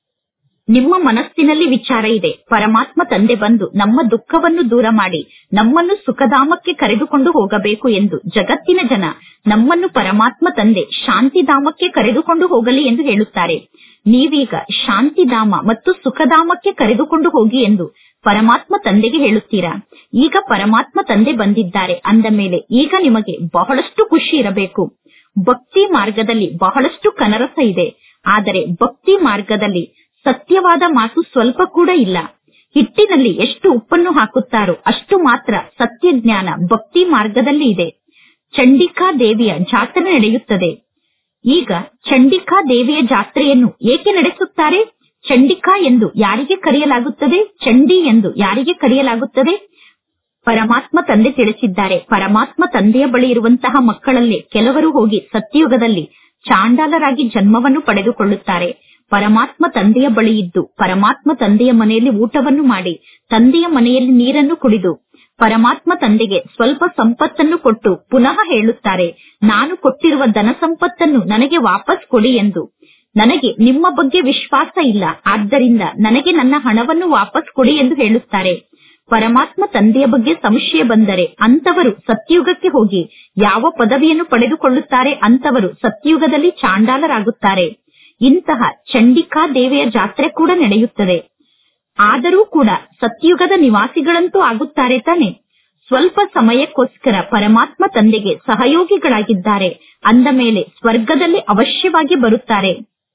ನಿಮ್ಮ ಮನಸ್ಸಿನಲ್ಲಿ ವಿಚಾರ ಇದೆ ಪರಮಾತ್ಮ ತಂದೆ ಬಂದು ನಮ್ಮ ದುಃಖವನ್ನು ದೂರ ಮಾಡಿ ನಮ್ಮನ್ನು ಸುಖಧಾಮಕ್ಕೆ ಕರೆದುಕೊಂಡು ಹೋಗಬೇಕು ಎಂದು ಜಗತ್ತಿನ ಜನ ನಮ್ಮನ್ನು ಪರಮಾತ್ಮ ತಂದೆ ಶಾಂತಿಧಾಮಕ್ಕೆ ಕರೆದುಕೊಂಡು ಹೋಗಲಿ ಎಂದು ಹೇಳುತ್ತಾರೆ ನೀವೀಗ ಶಾಂತಿಧಾಮ ಮತ್ತು ಸುಖಧಾಮಕ್ಕೆ ಕರೆದುಕೊಂಡು ಹೋಗಿ ಎಂದು ಪರಮಾತ್ಮ ತಂದೆಗೆ ಹೇಳುತ್ತೀರಾ ಈಗ ಪರಮಾತ್ಮ ತಂದೆ ಬಂದಿದ್ದಾರೆ ಅಂದ ಮೇಲೆ ಈಗ ನಿಮಗೆ ಬಹಳಷ್ಟು ಖುಷಿ ಇರಬೇಕು ಭಕ್ತಿ ಮಾರ್ಗದಲ್ಲಿ ಬಹಳಷ್ಟು ಕನರಸ ಇದೆ ಆದರೆ ಭಕ್ತಿ ಮಾರ್ಗದಲ್ಲಿ ಸತ್ಯವಾದ ಮಾತು ಸ್ವಲ್ಪ ಕೂಡ ಇಲ್ಲ ಹಿಟ್ಟಿನಲ್ಲಿ ಎಷ್ಟು ಉಪ್ಪನ್ನು ಹಾಕುತ್ತಾರೋ ಅಷ್ಟು ಮಾತ್ರ ಸತ್ಯ ಜ್ಞಾನ ಭಕ್ತಿ ಮಾರ್ಗದಲ್ಲಿ ಇದೆ ಚಂಡಿಕಾ ದೇವಿಯ ಜಾತ್ರೆ ನಡೆಯುತ್ತದೆ ಈಗ ಚಂಡಿಕಾ ದೇವಿಯ ಜಾತ್ರೆಯನ್ನು ಏಕೆ ನಡೆಸುತ್ತಾರೆ ಚಂಡಿಕಾ ಎಂದು ಯಾರಿಗೆ ಕರೆಯಲಾಗುತ್ತದೆ ಚಂಡಿ ಎಂದು ಯಾರಿಗೆ ಕರೆಯಲಾಗುತ್ತದೆ ಪರಮಾತ್ಮ ತಂದೆ ತಿಳಿಸಿದ್ದಾರೆ ಪರಮಾತ್ಮ ತಂದೆಯ ಬಳಿ ಇರುವಂತಹ ಮಕ್ಕಳಲ್ಲೇ ಕೆಲವರು ಹೋಗಿ ಸತ್ಯಯುಗದಲ್ಲಿ ಚಾಂಡಾಲರಾಗಿ ಜನ್ಮವನ್ನು ಪಡೆದುಕೊಳ್ಳುತ್ತಾರೆ ಪರಮಾತ್ಮ ತಂದೆಯ ಬಳಿ ಇದ್ದು ಪರಮಾತ್ಮ ತಂದೆಯ ಮನೆಯಲ್ಲಿ ಊಟವನ್ನು ಮಾಡಿ ತಂದೆಯ ಮನೆಯಲ್ಲಿ ನೀರನ್ನು ಕುಡಿದು ಪರಮಾತ್ಮ ತಂದೆಗೆ ಸ್ವಲ್ಪ ಸಂಪತ್ತನ್ನು ಕೊಟ್ಟು ಪುನಃ ಹೇಳುತ್ತಾರೆ ನಾನು ಕೊಟ್ಟಿರುವ ಧನ ಸಂಪತ್ತನ್ನು ನನಗೆ ವಾಪಸ್ ಕೊಡಿ ಎಂದು ನನಗೆ ನಿಮ್ಮ ಬಗ್ಗೆ ವಿಶ್ವಾಸ ಇಲ್ಲ ಆದ್ದರಿಂದ ನನಗೆ ನನ್ನ ಹಣವನ್ನು ವಾಪಸ್ ಕೊಡಿ ಎಂದು ಹೇಳುತ್ತಾರೆ ಪರಮಾತ್ಮ ತಂದೆಯ ಬಗ್ಗೆ ಸಂಶಯ ಬಂದರೆ ಅಂತವರು ಸತ್ಯುಗಕ್ಕೆ ಹೋಗಿ ಯಾವ ಪದವಿಯನ್ನು ಪಡೆದುಕೊಳ್ಳುತ್ತಾರೆ ಅಂತವರು ಸತ್ಯುಗದಲ್ಲಿ ಚಾಂಡಾಲರಾಗುತ್ತಾರೆ ಇಂತಹ ಚಂಡಿಕಾ ದೇವಿಯ ಜಾತ್ರೆ ಕೂಡ ನಡೆಯುತ್ತದೆ ಆದರೂ ಕೂಡ ಸತ್ಯುಗದ ನಿವಾಸಿಗಳಂತೂ ಆಗುತ್ತಾರೆ ತಾನೆ ಸ್ವಲ್ಪ ಸಮಯಕ್ಕೋಸ್ಕರ ಪರಮಾತ್ಮ ತಂದೆಗೆ ಸಹಯೋಗಿಗಳಾಗಿದ್ದಾರೆ ಅಂದ ಮೇಲೆ ಸ್ವರ್ಗದಲ್ಲಿ ಅವಶ್ಯವಾಗಿ ಬರುತ್ತಾರೆ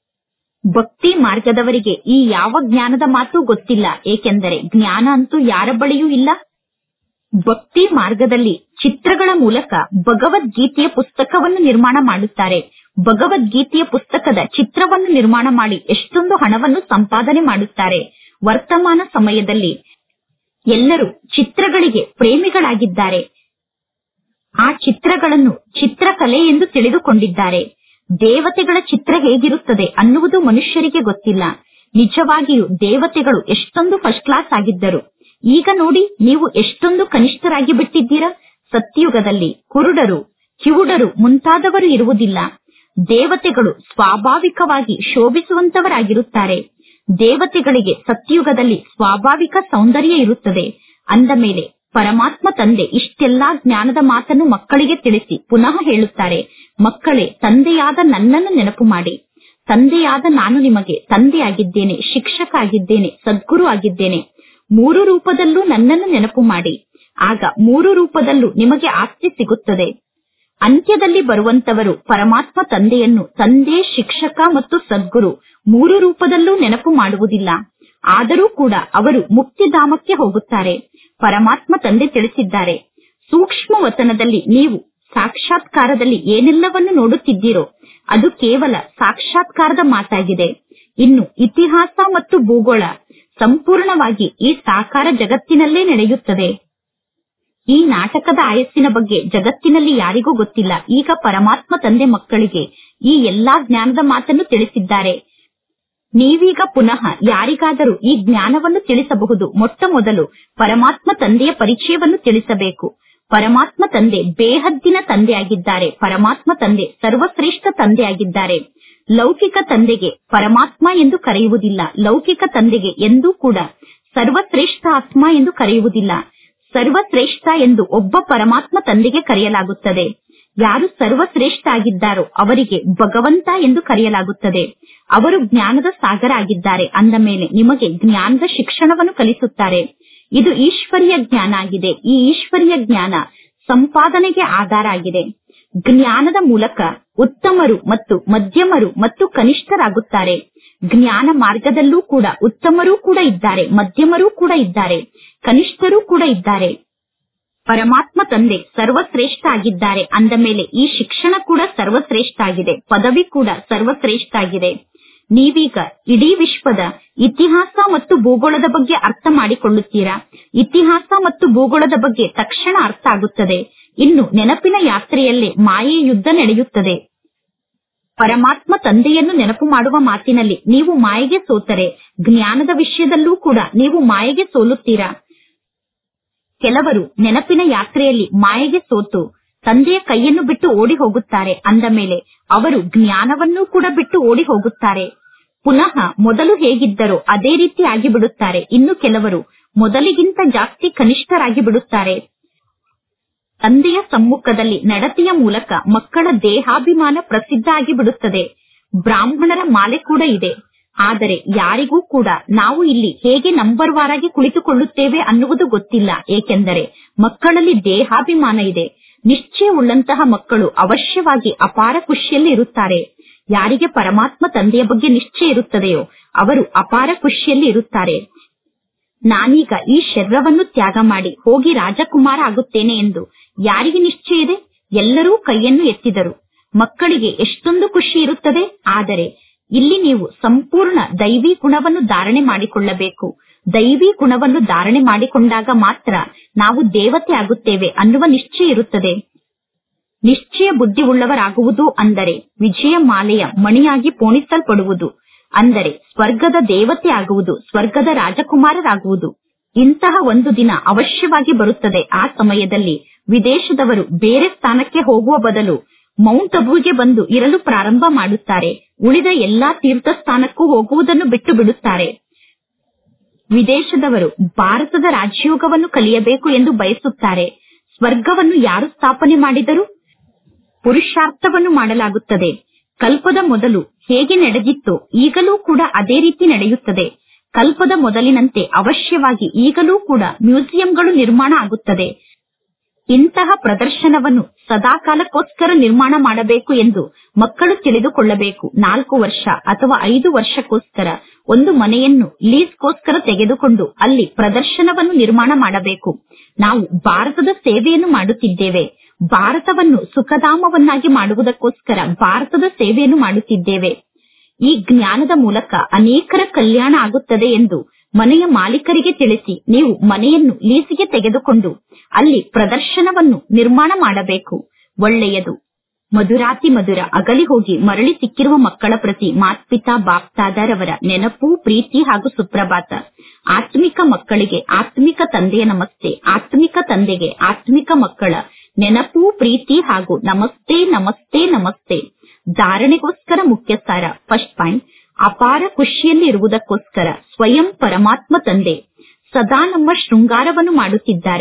ಭಕ್ತಿ ಮಾರ್ಗದವರಿಗೆ ಈ ಯಾವ ಜ್ಞಾನದ ಮಾತು ಗೊತ್ತಿಲ್ಲ ಏಕೆಂದರೆ ಜ್ಞಾನ ಅಂತೂ ಯಾರ ಬಳಿಯೂ ಇಲ್ಲ ಭಕ್ತಿ ಮಾರ್ಗದಲ್ಲಿ ಚಿತ್ರಗಳ ಮೂಲಕ ಭಗವದ್ಗೀತೆಯ ಪುಸ್ತಕವನ್ನು ನಿರ್ಮಾಣ ಮಾಡುತ್ತಾರೆ ಭಗವದ್ಗೀತೆಯ ಪುಸ್ತಕದ ಚಿತ್ರವನ್ನು ನಿರ್ಮಾಣ ಮಾಡಿ ಎಷ್ಟೊಂದು ಹಣವನ್ನು ಸಂಪಾದನೆ ಮಾಡುತ್ತಾರೆ ವರ್ತಮಾನ ಸಮಯದಲ್ಲಿ ಎಲ್ಲರೂ ಚಿತ್ರಗಳಿಗೆ ಪ್ರೇಮಿಗಳಾಗಿದ್ದಾರೆ ಆ ಚಿತ್ರಗಳನ್ನು ಚಿತ್ರಕಲೆ ಎಂದು ತಿಳಿದುಕೊಂಡಿದ್ದಾರೆ ದೇವತೆಗಳ ಚಿತ್ರ ಹೇಗಿರುತ್ತದೆ ಅನ್ನುವುದು ಮನುಷ್ಯರಿಗೆ ಗೊತ್ತಿಲ್ಲ ನಿಜವಾಗಿಯೂ ದೇವತೆಗಳು ಎಷ್ಟೊಂದು ಫಸ್ಟ್ ಕ್ಲಾಸ್ ಆಗಿದ್ದರು ಈಗ ನೋಡಿ ನೀವು ಎಷ್ಟೊಂದು ಕನಿಷ್ಠರಾಗಿ ಬಿಟ್ಟಿದ್ದೀರಾ ಸತ್ಯುಗದಲ್ಲಿ ಕುರುಡರು ಕಿವುಡರು ಮುಂತಾದವರು ಇರುವುದಿಲ್ಲ ದೇವತೆಗಳು ಸ್ವಾಭಾವಿಕವಾಗಿ ಶೋಭಿಸುವಂತವರಾಗಿರುತ್ತಾರೆ ದೇವತೆಗಳಿಗೆ ಸತ್ಯುಗದಲ್ಲಿ ಸ್ವಾಭಾವಿಕ ಸೌಂದರ್ಯ ಇರುತ್ತದೆ ಅಂದ ಮೇಲೆ ಪರಮಾತ್ಮ ತಂದೆ ಇಷ್ಟೆಲ್ಲಾ ಜ್ಞಾನದ ಮಾತನ್ನು ಮಕ್ಕಳಿಗೆ ತಿಳಿಸಿ ಪುನಃ ಹೇಳುತ್ತಾರೆ ಮಕ್ಕಳೇ ತಂದೆಯಾದ ನನ್ನನ್ನು ನೆನಪು ಮಾಡಿ ತಂದೆಯಾದ ನಾನು ನಿಮಗೆ ತಂದೆಯಾಗಿದ್ದೇನೆ ಶಿಕ್ಷಕ ಆಗಿದ್ದೇನೆ ಸದ್ಗುರು ಆಗಿದ್ದೇನೆ ಮೂರು ರೂಪದಲ್ಲೂ ನನ್ನನ್ನು ನೆನಪು ಮಾಡಿ ಆಗ ಮೂರು ರೂಪದಲ್ಲೂ ನಿಮಗೆ ಆಸ್ತಿ ಸಿಗುತ್ತದೆ ಅಂತ್ಯದಲ್ಲಿ ಬರುವಂತವರು ಪರಮಾತ್ಮ ತಂದೆಯನ್ನು ತಂದೆ ಶಿಕ್ಷಕ ಮತ್ತು ಸದ್ಗುರು ಮೂರು ರೂಪದಲ್ಲೂ ನೆನಪು ಮಾಡುವುದಿಲ್ಲ ಆದರೂ ಕೂಡ ಅವರು ಮುಕ್ತಿಧಾಮಕ್ಕೆ ಹೋಗುತ್ತಾರೆ ಪರಮಾತ್ಮ ತಂದೆ ತಿಳಿಸಿದ್ದಾರೆ ಸೂಕ್ಷ್ಮ ವತನದಲ್ಲಿ ನೀವು ಸಾಕ್ಷಾತ್ಕಾರದಲ್ಲಿ ಏನೆಲ್ಲವನ್ನು ನೋಡುತ್ತಿದ್ದೀರೋ ಅದು ಕೇವಲ ಸಾಕ್ಷಾತ್ಕಾರದ ಮಾತಾಗಿದೆ ಇನ್ನು ಇತಿಹಾಸ ಮತ್ತು ಭೂಗೋಳ ಸಂಪೂರ್ಣವಾಗಿ ಈ ಸಾಕಾರ ಜಗತ್ತಿನಲ್ಲೇ ನಡೆಯುತ್ತದೆ ಈ ನಾಟಕದ ಆಯಸ್ಸಿನ ಬಗ್ಗೆ ಜಗತ್ತಿನಲ್ಲಿ ಯಾರಿಗೂ ಗೊತ್ತಿಲ್ಲ ಈಗ ಪರಮಾತ್ಮ ತಂದೆ ಮಕ್ಕಳಿಗೆ ಈ ಎಲ್ಲಾ ಜ್ಞಾನದ ಮಾತನ್ನು ತಿಳಿಸಿದ್ದಾರೆ ನೀವೀಗ ಪುನಃ ಯಾರಿಗಾದರೂ ಈ ಜ್ಞಾನವನ್ನು ತಿಳಿಸಬಹುದು ಮೊಟ್ಟ ಮೊದಲು ಪರಮಾತ್ಮ ತಂದೆಯ ಪರಿಚಯವನ್ನು ತಿಳಿಸಬೇಕು ಪರಮಾತ್ಮ ತಂದೆ ಬೇಹದ್ದಿನ ತಂದೆಯಾಗಿದ್ದಾರೆ ಪರಮಾತ್ಮ ತಂದೆ ಸರ್ವಶ್ರೇಷ್ಠ ತಂದೆಯಾಗಿದ್ದಾರೆ ಲೌಕಿಕ ತಂದೆಗೆ ಪರಮಾತ್ಮ ಎಂದು ಕರೆಯುವುದಿಲ್ಲ ಲೌಕಿಕ ತಂದೆಗೆ ಎಂದೂ ಕೂಡ ಸರ್ವಶ್ರೇಷ್ಠ ಆತ್ಮ ಎಂದು ಕರೆಯುವುದಿಲ್ಲ ಸರ್ವಶ್ರೇಷ್ಠ ಎಂದು ಒಬ್ಬ ಪರಮಾತ್ಮ ತಂದೆಗೆ ಕರೆಯಲಾಗುತ್ತದೆ ಯಾರು ಸರ್ವಶ್ರೇಷ್ಠ ಆಗಿದ್ದಾರೋ ಅವರಿಗೆ ಭಗವಂತ ಎಂದು ಕರೆಯಲಾಗುತ್ತದೆ ಅವರು ಜ್ಞಾನದ ಸಾಗರ ಆಗಿದ್ದಾರೆ ಅಂದ ಮೇಲೆ ನಿಮಗೆ ಜ್ಞಾನದ ಶಿಕ್ಷಣವನ್ನು ಕಲಿಸುತ್ತಾರೆ ಇದು ಈಶ್ವರಿಯ ಜ್ಞಾನ ಆಗಿದೆ ಈ ಈಶ್ವರಿಯ ಜ್ಞಾನ ಸಂಪಾದನೆಗೆ ಆಧಾರ ಆಗಿದೆ ಜ್ಞಾನದ ಮೂಲಕ ಉತ್ತಮರು ಮತ್ತು ಮಧ್ಯಮರು ಮತ್ತು ಕನಿಷ್ಠರಾಗುತ್ತಾರೆ ಜ್ಞಾನ ಮಾರ್ಗದಲ್ಲೂ ಕೂಡ ಉತ್ತಮರೂ ಕೂಡ ಇದ್ದಾರೆ ಮಧ್ಯಮರೂ ಕೂಡ ಇದ್ದಾರೆ ಕನಿಷ್ಠರೂ ಕೂಡ ಇದ್ದಾರೆ ಪರಮಾತ್ಮ ತಂದೆ ಸರ್ವಶ್ರೇಷ್ಠ ಆಗಿದ್ದಾರೆ ಅಂದ ಮೇಲೆ ಈ ಶಿಕ್ಷಣ ಕೂಡ ಸರ್ವಶ್ರೇಷ್ಠ ಆಗಿದೆ ಪದವಿ ಕೂಡ ಸರ್ವಶ್ರೇಷ್ಠ ಆಗಿದೆ ನೀವೀಗ ಇಡೀ ವಿಶ್ವದ ಇತಿಹಾಸ ಮತ್ತು ಭೂಗೋಳದ ಬಗ್ಗೆ ಅರ್ಥ ಮಾಡಿಕೊಳ್ಳುತ್ತೀರಾ ಇತಿಹಾಸ ಮತ್ತು ಭೂಗೋಳದ ಬಗ್ಗೆ ತಕ್ಷಣ ಅರ್ಥ ಆಗುತ್ತದೆ ಇನ್ನು ನೆನಪಿನ ಯಾತ್ರೆಯಲ್ಲೇ ಮಾಯೆ ಯುದ್ಧ ನಡೆಯುತ್ತದೆ ಪರಮಾತ್ಮ ತಂದೆಯನ್ನು ನೆನಪು ಮಾಡುವ ಮಾತಿನಲ್ಲಿ ನೀವು ಮಾಯೆಗೆ ಸೋತರೆ ಜ್ಞಾನದ ವಿಷಯದಲ್ಲೂ ಕೂಡ ನೀವು ಮಾಯೆಗೆ ಸೋಲುತ್ತೀರಾ ಕೆಲವರು ನೆನಪಿನ ಯಾತ್ರೆಯಲ್ಲಿ ಮಾಯೆಗೆ ಸೋತು ತಂದೆಯ ಕೈಯನ್ನು ಬಿಟ್ಟು ಓಡಿ ಹೋಗುತ್ತಾರೆ ಅಂದ ಮೇಲೆ ಅವರು ಜ್ಞಾನವನ್ನೂ ಕೂಡ ಬಿಟ್ಟು ಓಡಿ ಹೋಗುತ್ತಾರೆ ಪುನಃ ಮೊದಲು ಹೇಗಿದ್ದರೋ ಅದೇ ರೀತಿ ಆಗಿಬಿಡುತ್ತಾರೆ ಇನ್ನು ಕೆಲವರು ಮೊದಲಿಗಿಂತ ಜಾಸ್ತಿ ಕನಿಷ್ಠರಾಗಿ ಬಿಡುತ್ತಾರೆ ತಂದೆಯ ಸಮ್ಮುಖದಲ್ಲಿ ನಡತೆಯ ಮೂಲಕ ಮಕ್ಕಳ ದೇಹಾಭಿಮಾನ ಪ್ರಸಿದ್ಧ ಆಗಿ ಬಿಡುತ್ತದೆ ಬ್ರಾಹ್ಮಣರ ಮಾಲೆ ಕೂಡ ಇದೆ ಆದರೆ ಯಾರಿಗೂ ಕೂಡ ನಾವು ಇಲ್ಲಿ ಹೇಗೆ ನಂಬರ್ ವಾರಾಗಿ ಕುಳಿತುಕೊಳ್ಳುತ್ತೇವೆ ಅನ್ನುವುದು ಗೊತ್ತಿಲ್ಲ ಏಕೆಂದರೆ ಮಕ್ಕಳಲ್ಲಿ ದೇಹಾಭಿಮಾನ ಇದೆ ನಿಶ್ಚಯವುಳ್ಳಂತಹ ಮಕ್ಕಳು ಅವಶ್ಯವಾಗಿ ಅಪಾರ ಖುಷಿಯಲ್ಲಿ ಇರುತ್ತಾರೆ ಯಾರಿಗೆ ಪರಮಾತ್ಮ ತಂದೆಯ ಬಗ್ಗೆ ನಿಶ್ಚಯ ಇರುತ್ತದೆಯೋ ಅವರು ಅಪಾರ ಖುಷಿಯಲ್ಲಿ ಇರುತ್ತಾರೆ ನಾನೀಗ ಈ ಶರೀರವನ್ನು ತ್ಯಾಗ ಮಾಡಿ ಹೋಗಿ ರಾಜಕುಮಾರ ಆಗುತ್ತೇನೆ ಎಂದು ಯಾರಿಗೆ ನಿಶ್ಚಯ ಇದೆ ಎಲ್ಲರೂ ಕೈಯನ್ನು ಎತ್ತಿದರು ಮಕ್ಕಳಿಗೆ ಎಷ್ಟೊಂದು ಖುಷಿ ಇರುತ್ತದೆ ಆದರೆ ಇಲ್ಲಿ ನೀವು ಸಂಪೂರ್ಣ ದೈವಿ ಗುಣವನ್ನು ಧಾರಣೆ ಮಾಡಿಕೊಳ್ಳಬೇಕು ದೈವಿ ಗುಣವನ್ನು ಧಾರಣೆ ಮಾಡಿಕೊಂಡಾಗ ಮಾತ್ರ ನಾವು ದೇವತೆ ಆಗುತ್ತೇವೆ ಅನ್ನುವ ನಿಶ್ಚಯ ಇರುತ್ತದೆ ನಿಶ್ಚಯ ಬುದ್ಧಿ ಉಳ್ಳವರಾಗುವುದು ಅಂದರೆ ವಿಜಯ ಮಾಲೆಯ ಮಣಿಯಾಗಿ ಪೋಣಿಸಲ್ಪಡುವುದು ಅಂದರೆ ಸ್ವರ್ಗದ ದೇವತೆ ಆಗುವುದು ಸ್ವರ್ಗದ ರಾಜಕುಮಾರರಾಗುವುದು ಇಂತಹ ಒಂದು ದಿನ ಅವಶ್ಯವಾಗಿ ಬರುತ್ತದೆ ಆ ಸಮಯದಲ್ಲಿ ವಿದೇಶದವರು ಬೇರೆ ಸ್ಥಾನಕ್ಕೆ ಹೋಗುವ ಬದಲು ಮೌಂಟ್ ಅಬುಗೆ ಬಂದು ಇರಲು ಪ್ರಾರಂಭ ಮಾಡುತ್ತಾರೆ ಉಳಿದ ಎಲ್ಲಾ ತೀರ್ಥ ಸ್ಥಾನಕ್ಕೂ ಹೋಗುವುದನ್ನು ಬಿಟ್ಟು ಬಿಡುತ್ತಾರೆ ವಿದೇಶದವರು ಭಾರತದ ರಾಜಯೋಗವನ್ನು ಕಲಿಯಬೇಕು ಎಂದು ಬಯಸುತ್ತಾರೆ ಸ್ವರ್ಗವನ್ನು ಯಾರು ಸ್ಥಾಪನೆ ಮಾಡಿದರು ಪುರುಷಾರ್ಥವನ್ನು ಮಾಡಲಾಗುತ್ತದೆ ಕಲ್ಪದ ಮೊದಲು ಹೇಗೆ ನಡೆದಿತ್ತೋ ಈಗಲೂ ಕೂಡ ಅದೇ ರೀತಿ ನಡೆಯುತ್ತದೆ ಕಲ್ಪದ ಮೊದಲಿನಂತೆ ಅವಶ್ಯವಾಗಿ ಈಗಲೂ ಕೂಡ ಮ್ಯೂಸಿಯಂಗಳು ನಿರ್ಮಾಣ ಆಗುತ್ತದೆ ಇಂತಹ ಪ್ರದರ್ಶನವನ್ನು ಸದಾಕಾಲಕ್ಕೋಸ್ಕರ ನಿರ್ಮಾಣ ಮಾಡಬೇಕು ಎಂದು ಮಕ್ಕಳು ತಿಳಿದುಕೊಳ್ಳಬೇಕು ನಾಲ್ಕು ವರ್ಷ ಅಥವಾ ಐದು ವರ್ಷಕ್ಕೋಸ್ಕರ ಒಂದು ಮನೆಯನ್ನು ಲೀಸ್ಗೋಸ್ಕರ ತೆಗೆದುಕೊಂಡು ಅಲ್ಲಿ ಪ್ರದರ್ಶನವನ್ನು ನಿರ್ಮಾಣ ಮಾಡಬೇಕು ನಾವು ಭಾರತದ ಸೇವೆಯನ್ನು ಮಾಡುತ್ತಿದ್ದೇವೆ ಭಾರತವನ್ನು ಸುಖಧಾಮವನ್ನಾಗಿ ಮಾಡುವುದಕ್ಕೋಸ್ಕರ ಭಾರತದ ಸೇವೆಯನ್ನು ಮಾಡುತ್ತಿದ್ದೇವೆ ಈ ಜ್ಞಾನದ ಮೂಲಕ ಅನೇಕರ ಕಲ್ಯಾಣ ಆಗುತ್ತದೆ ಎಂದು ಮನೆಯ ಮಾಲೀಕರಿಗೆ ತಿಳಿಸಿ ನೀವು ಮನೆಯನ್ನು ಲೀಸಿಗೆ ತೆಗೆದುಕೊಂಡು ಅಲ್ಲಿ ಪ್ರದರ್ಶನವನ್ನು ನಿರ್ಮಾಣ ಮಾಡಬೇಕು ಒಳ್ಳೆಯದು ಮಧುರಾತಿ ಮಧುರ ಅಗಲಿ ಹೋಗಿ ಮರಳಿ ಸಿಕ್ಕಿರುವ ಮಕ್ಕಳ ಪ್ರತಿ ಮಾತ್ಪಿತಾ ಬಾಪ್ತಾದರವರ ನೆನಪು ಪ್ರೀತಿ ಹಾಗೂ ಸುಪ್ರಭಾತ ಆತ್ಮಿಕ ಮಕ್ಕಳಿಗೆ ಆತ್ಮಿಕ ತಂದೆಯ ನಮಸ್ತೆ ಆತ್ಮಿಕ ತಂದೆಗೆ ಆತ್ಮಿಕ ಮಕ್ಕಳ ನೆನಪು ಪ್ರೀತಿ ಹಾಗೂ ನಮಸ್ತೆ ನಮಸ್ತೆ ನಮಸ್ತೆ ಧಾರಣೆಗೋಸ್ಕರ ಮುಖ್ಯ ಸಾರ ಫಸ್ಟ್ ಪಾಯಿಂಟ್ ಅಪಾರ ಖುಷಿಯಲ್ಲಿ ಇರುವುದಕ್ಕೋಸ್ಕರ ಸ್ವಯಂ ಪರಮಾತ್ಮ ತಂದೆ ಸದಾ ನಮ್ಮ ಶೃಂಗಾರವನ್ನು ಮಾಡುತ್ತಿದ್ದಾರೆ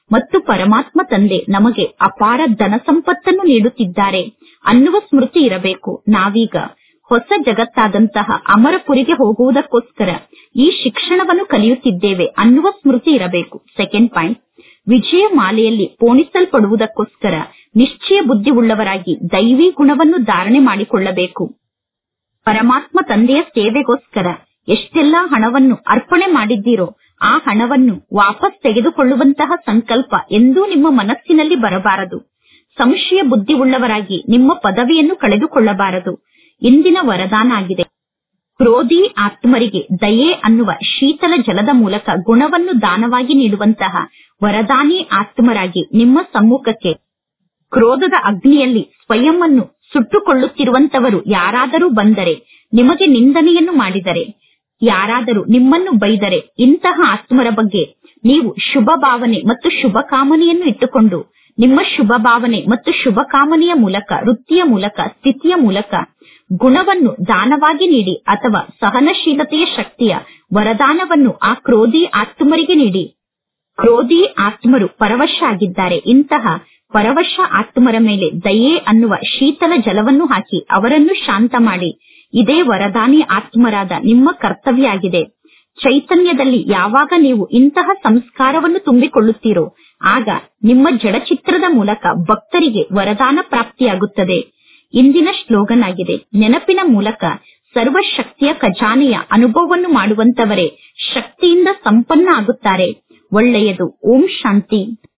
ಮತ್ತು ಪರಮಾತ್ಮ ತಂದೆ ನಮಗೆ ಅಪಾರ ಧನ ಸಂಪತ್ತನ್ನು ನೀಡುತ್ತಿದ್ದಾರೆ ಅನ್ನುವ ಸ್ಮೃತಿ ಇರಬೇಕು ನಾವೀಗ ಹೊಸ ಜಗತ್ತಾದಂತಹ ಅಮರಪುರಿಗೆ ಹೋಗುವುದಕ್ಕೋಸ್ಕರ ಈ ಶಿಕ್ಷಣವನ್ನು ಕಲಿಯುತ್ತಿದ್ದೇವೆ ಅನ್ನುವ ಸ್ಮೃತಿ ಇರಬೇಕು ಸೆಕೆಂಡ್ ಪಾಯಿಂಟ್ ವಿಜಯ ಮಾಲೆಯಲ್ಲಿ ಪೋಣಿಸಲ್ಪಡುವುದಕ್ಕೋಸ್ಕರ ನಿಶ್ಚಯ ಬುದ್ಧಿ ಉಳ್ಳವರಾಗಿ ದೈವಿ ಗುಣವನ್ನು ಧಾರಣೆ ಮಾಡಿಕೊಳ್ಳಬೇಕು ಪರಮಾತ್ಮ ತಂದೆಯ ಸೇವೆಗೋಸ್ಕರ ಎಷ್ಟೆಲ್ಲಾ ಹಣವನ್ನು ಅರ್ಪಣೆ ಮಾಡಿದ್ದೀರೋ ಆ ಹಣವನ್ನು ವಾಪಸ್ ತೆಗೆದುಕೊಳ್ಳುವಂತಹ ಸಂಕಲ್ಪ ಎಂದೂ ನಿಮ್ಮ ಮನಸ್ಸಿನಲ್ಲಿ ಬರಬಾರದು ಸಂಶಯ ಬುದ್ಧಿ ಉಳ್ಳವರಾಗಿ ನಿಮ್ಮ ಪದವಿಯನ್ನು ಕಳೆದುಕೊಳ್ಳಬಾರದು ಇಂದಿನ ವರದಾನ ಆಗಿದೆ ಕ್ರೋಧಿ ಆತ್ಮರಿಗೆ ದಯೆ ಅನ್ನುವ ಶೀತಲ ಜಲದ ಮೂಲಕ ಗುಣವನ್ನು ದಾನವಾಗಿ ನೀಡುವಂತಹ ವರದಾನಿ ಆತ್ಮರಾಗಿ ನಿಮ್ಮ ಸಮ್ಮುಖಕ್ಕೆ ಕ್ರೋಧದ ಅಗ್ನಿಯಲ್ಲಿ ಸ್ವಯಂ ಅನ್ನು ಸುಟ್ಟುಕೊಳ್ಳುತ್ತಿರುವಂತವರು ಯಾರಾದರೂ ಬಂದರೆ ನಿಮಗೆ ನಿಂದನೆಯನ್ನು ಮಾಡಿದರೆ ಯಾರಾದರೂ ನಿಮ್ಮನ್ನು ಬೈದರೆ ಇಂತಹ ಆತ್ಮರ ಬಗ್ಗೆ ನೀವು ಶುಭ ಭಾವನೆ ಮತ್ತು ಶುಭ ಕಾಮನೆಯನ್ನು ಇಟ್ಟುಕೊಂಡು ನಿಮ್ಮ ಶುಭ ಭಾವನೆ ಮತ್ತು ಶುಭ ಕಾಮನೆಯ ಮೂಲಕ ವೃತ್ತಿಯ ಮೂಲಕ ಸ್ಥಿತಿಯ ಮೂಲಕ ಗುಣವನ್ನು ದಾನವಾಗಿ ನೀಡಿ ಅಥವಾ ಸಹನಶೀಲತೆಯ ಶಕ್ತಿಯ ವರದಾನವನ್ನು ಆ ಕ್ರೋಧಿ ಆತ್ಮರಿಗೆ ನೀಡಿ ಕ್ರೋಧಿ ಆತ್ಮರು ಪರವಶ ಆಗಿದ್ದಾರೆ ಇಂತಹ ಪರವಶ ಆತ್ಮರ ಮೇಲೆ ದಯೆ ಅನ್ನುವ ಶೀತಲ ಜಲವನ್ನು ಹಾಕಿ ಅವರನ್ನು ಶಾಂತ ಮಾಡಿ ಇದೇ ವರದಾನಿ ಆತ್ಮರಾದ ನಿಮ್ಮ ಕರ್ತವ್ಯ ಆಗಿದೆ ಚೈತನ್ಯದಲ್ಲಿ ಯಾವಾಗ ನೀವು ಇಂತಹ ಸಂಸ್ಕಾರವನ್ನು ತುಂಬಿಕೊಳ್ಳುತ್ತೀರೋ ಆಗ ನಿಮ್ಮ ಜಡಚಿತ್ರದ ಮೂಲಕ ಭಕ್ತರಿಗೆ ವರದಾನ ಪ್ರಾಪ್ತಿಯಾಗುತ್ತದೆ ಇಂದಿನ ಶ್ಲೋಗನ್ ಆಗಿದೆ ನೆನಪಿನ ಮೂಲಕ ಸರ್ವಶಕ್ತಿಯ ಖಜಾನೆಯ ಅನುಭವವನ್ನು ಮಾಡುವಂತವರೇ ಶಕ್ತಿಯಿಂದ ಸಂಪನ್ನ ಆಗುತ್ತಾರೆ ಒಳ್ಳೆಯದು ಓಂ ಶಾಂತಿ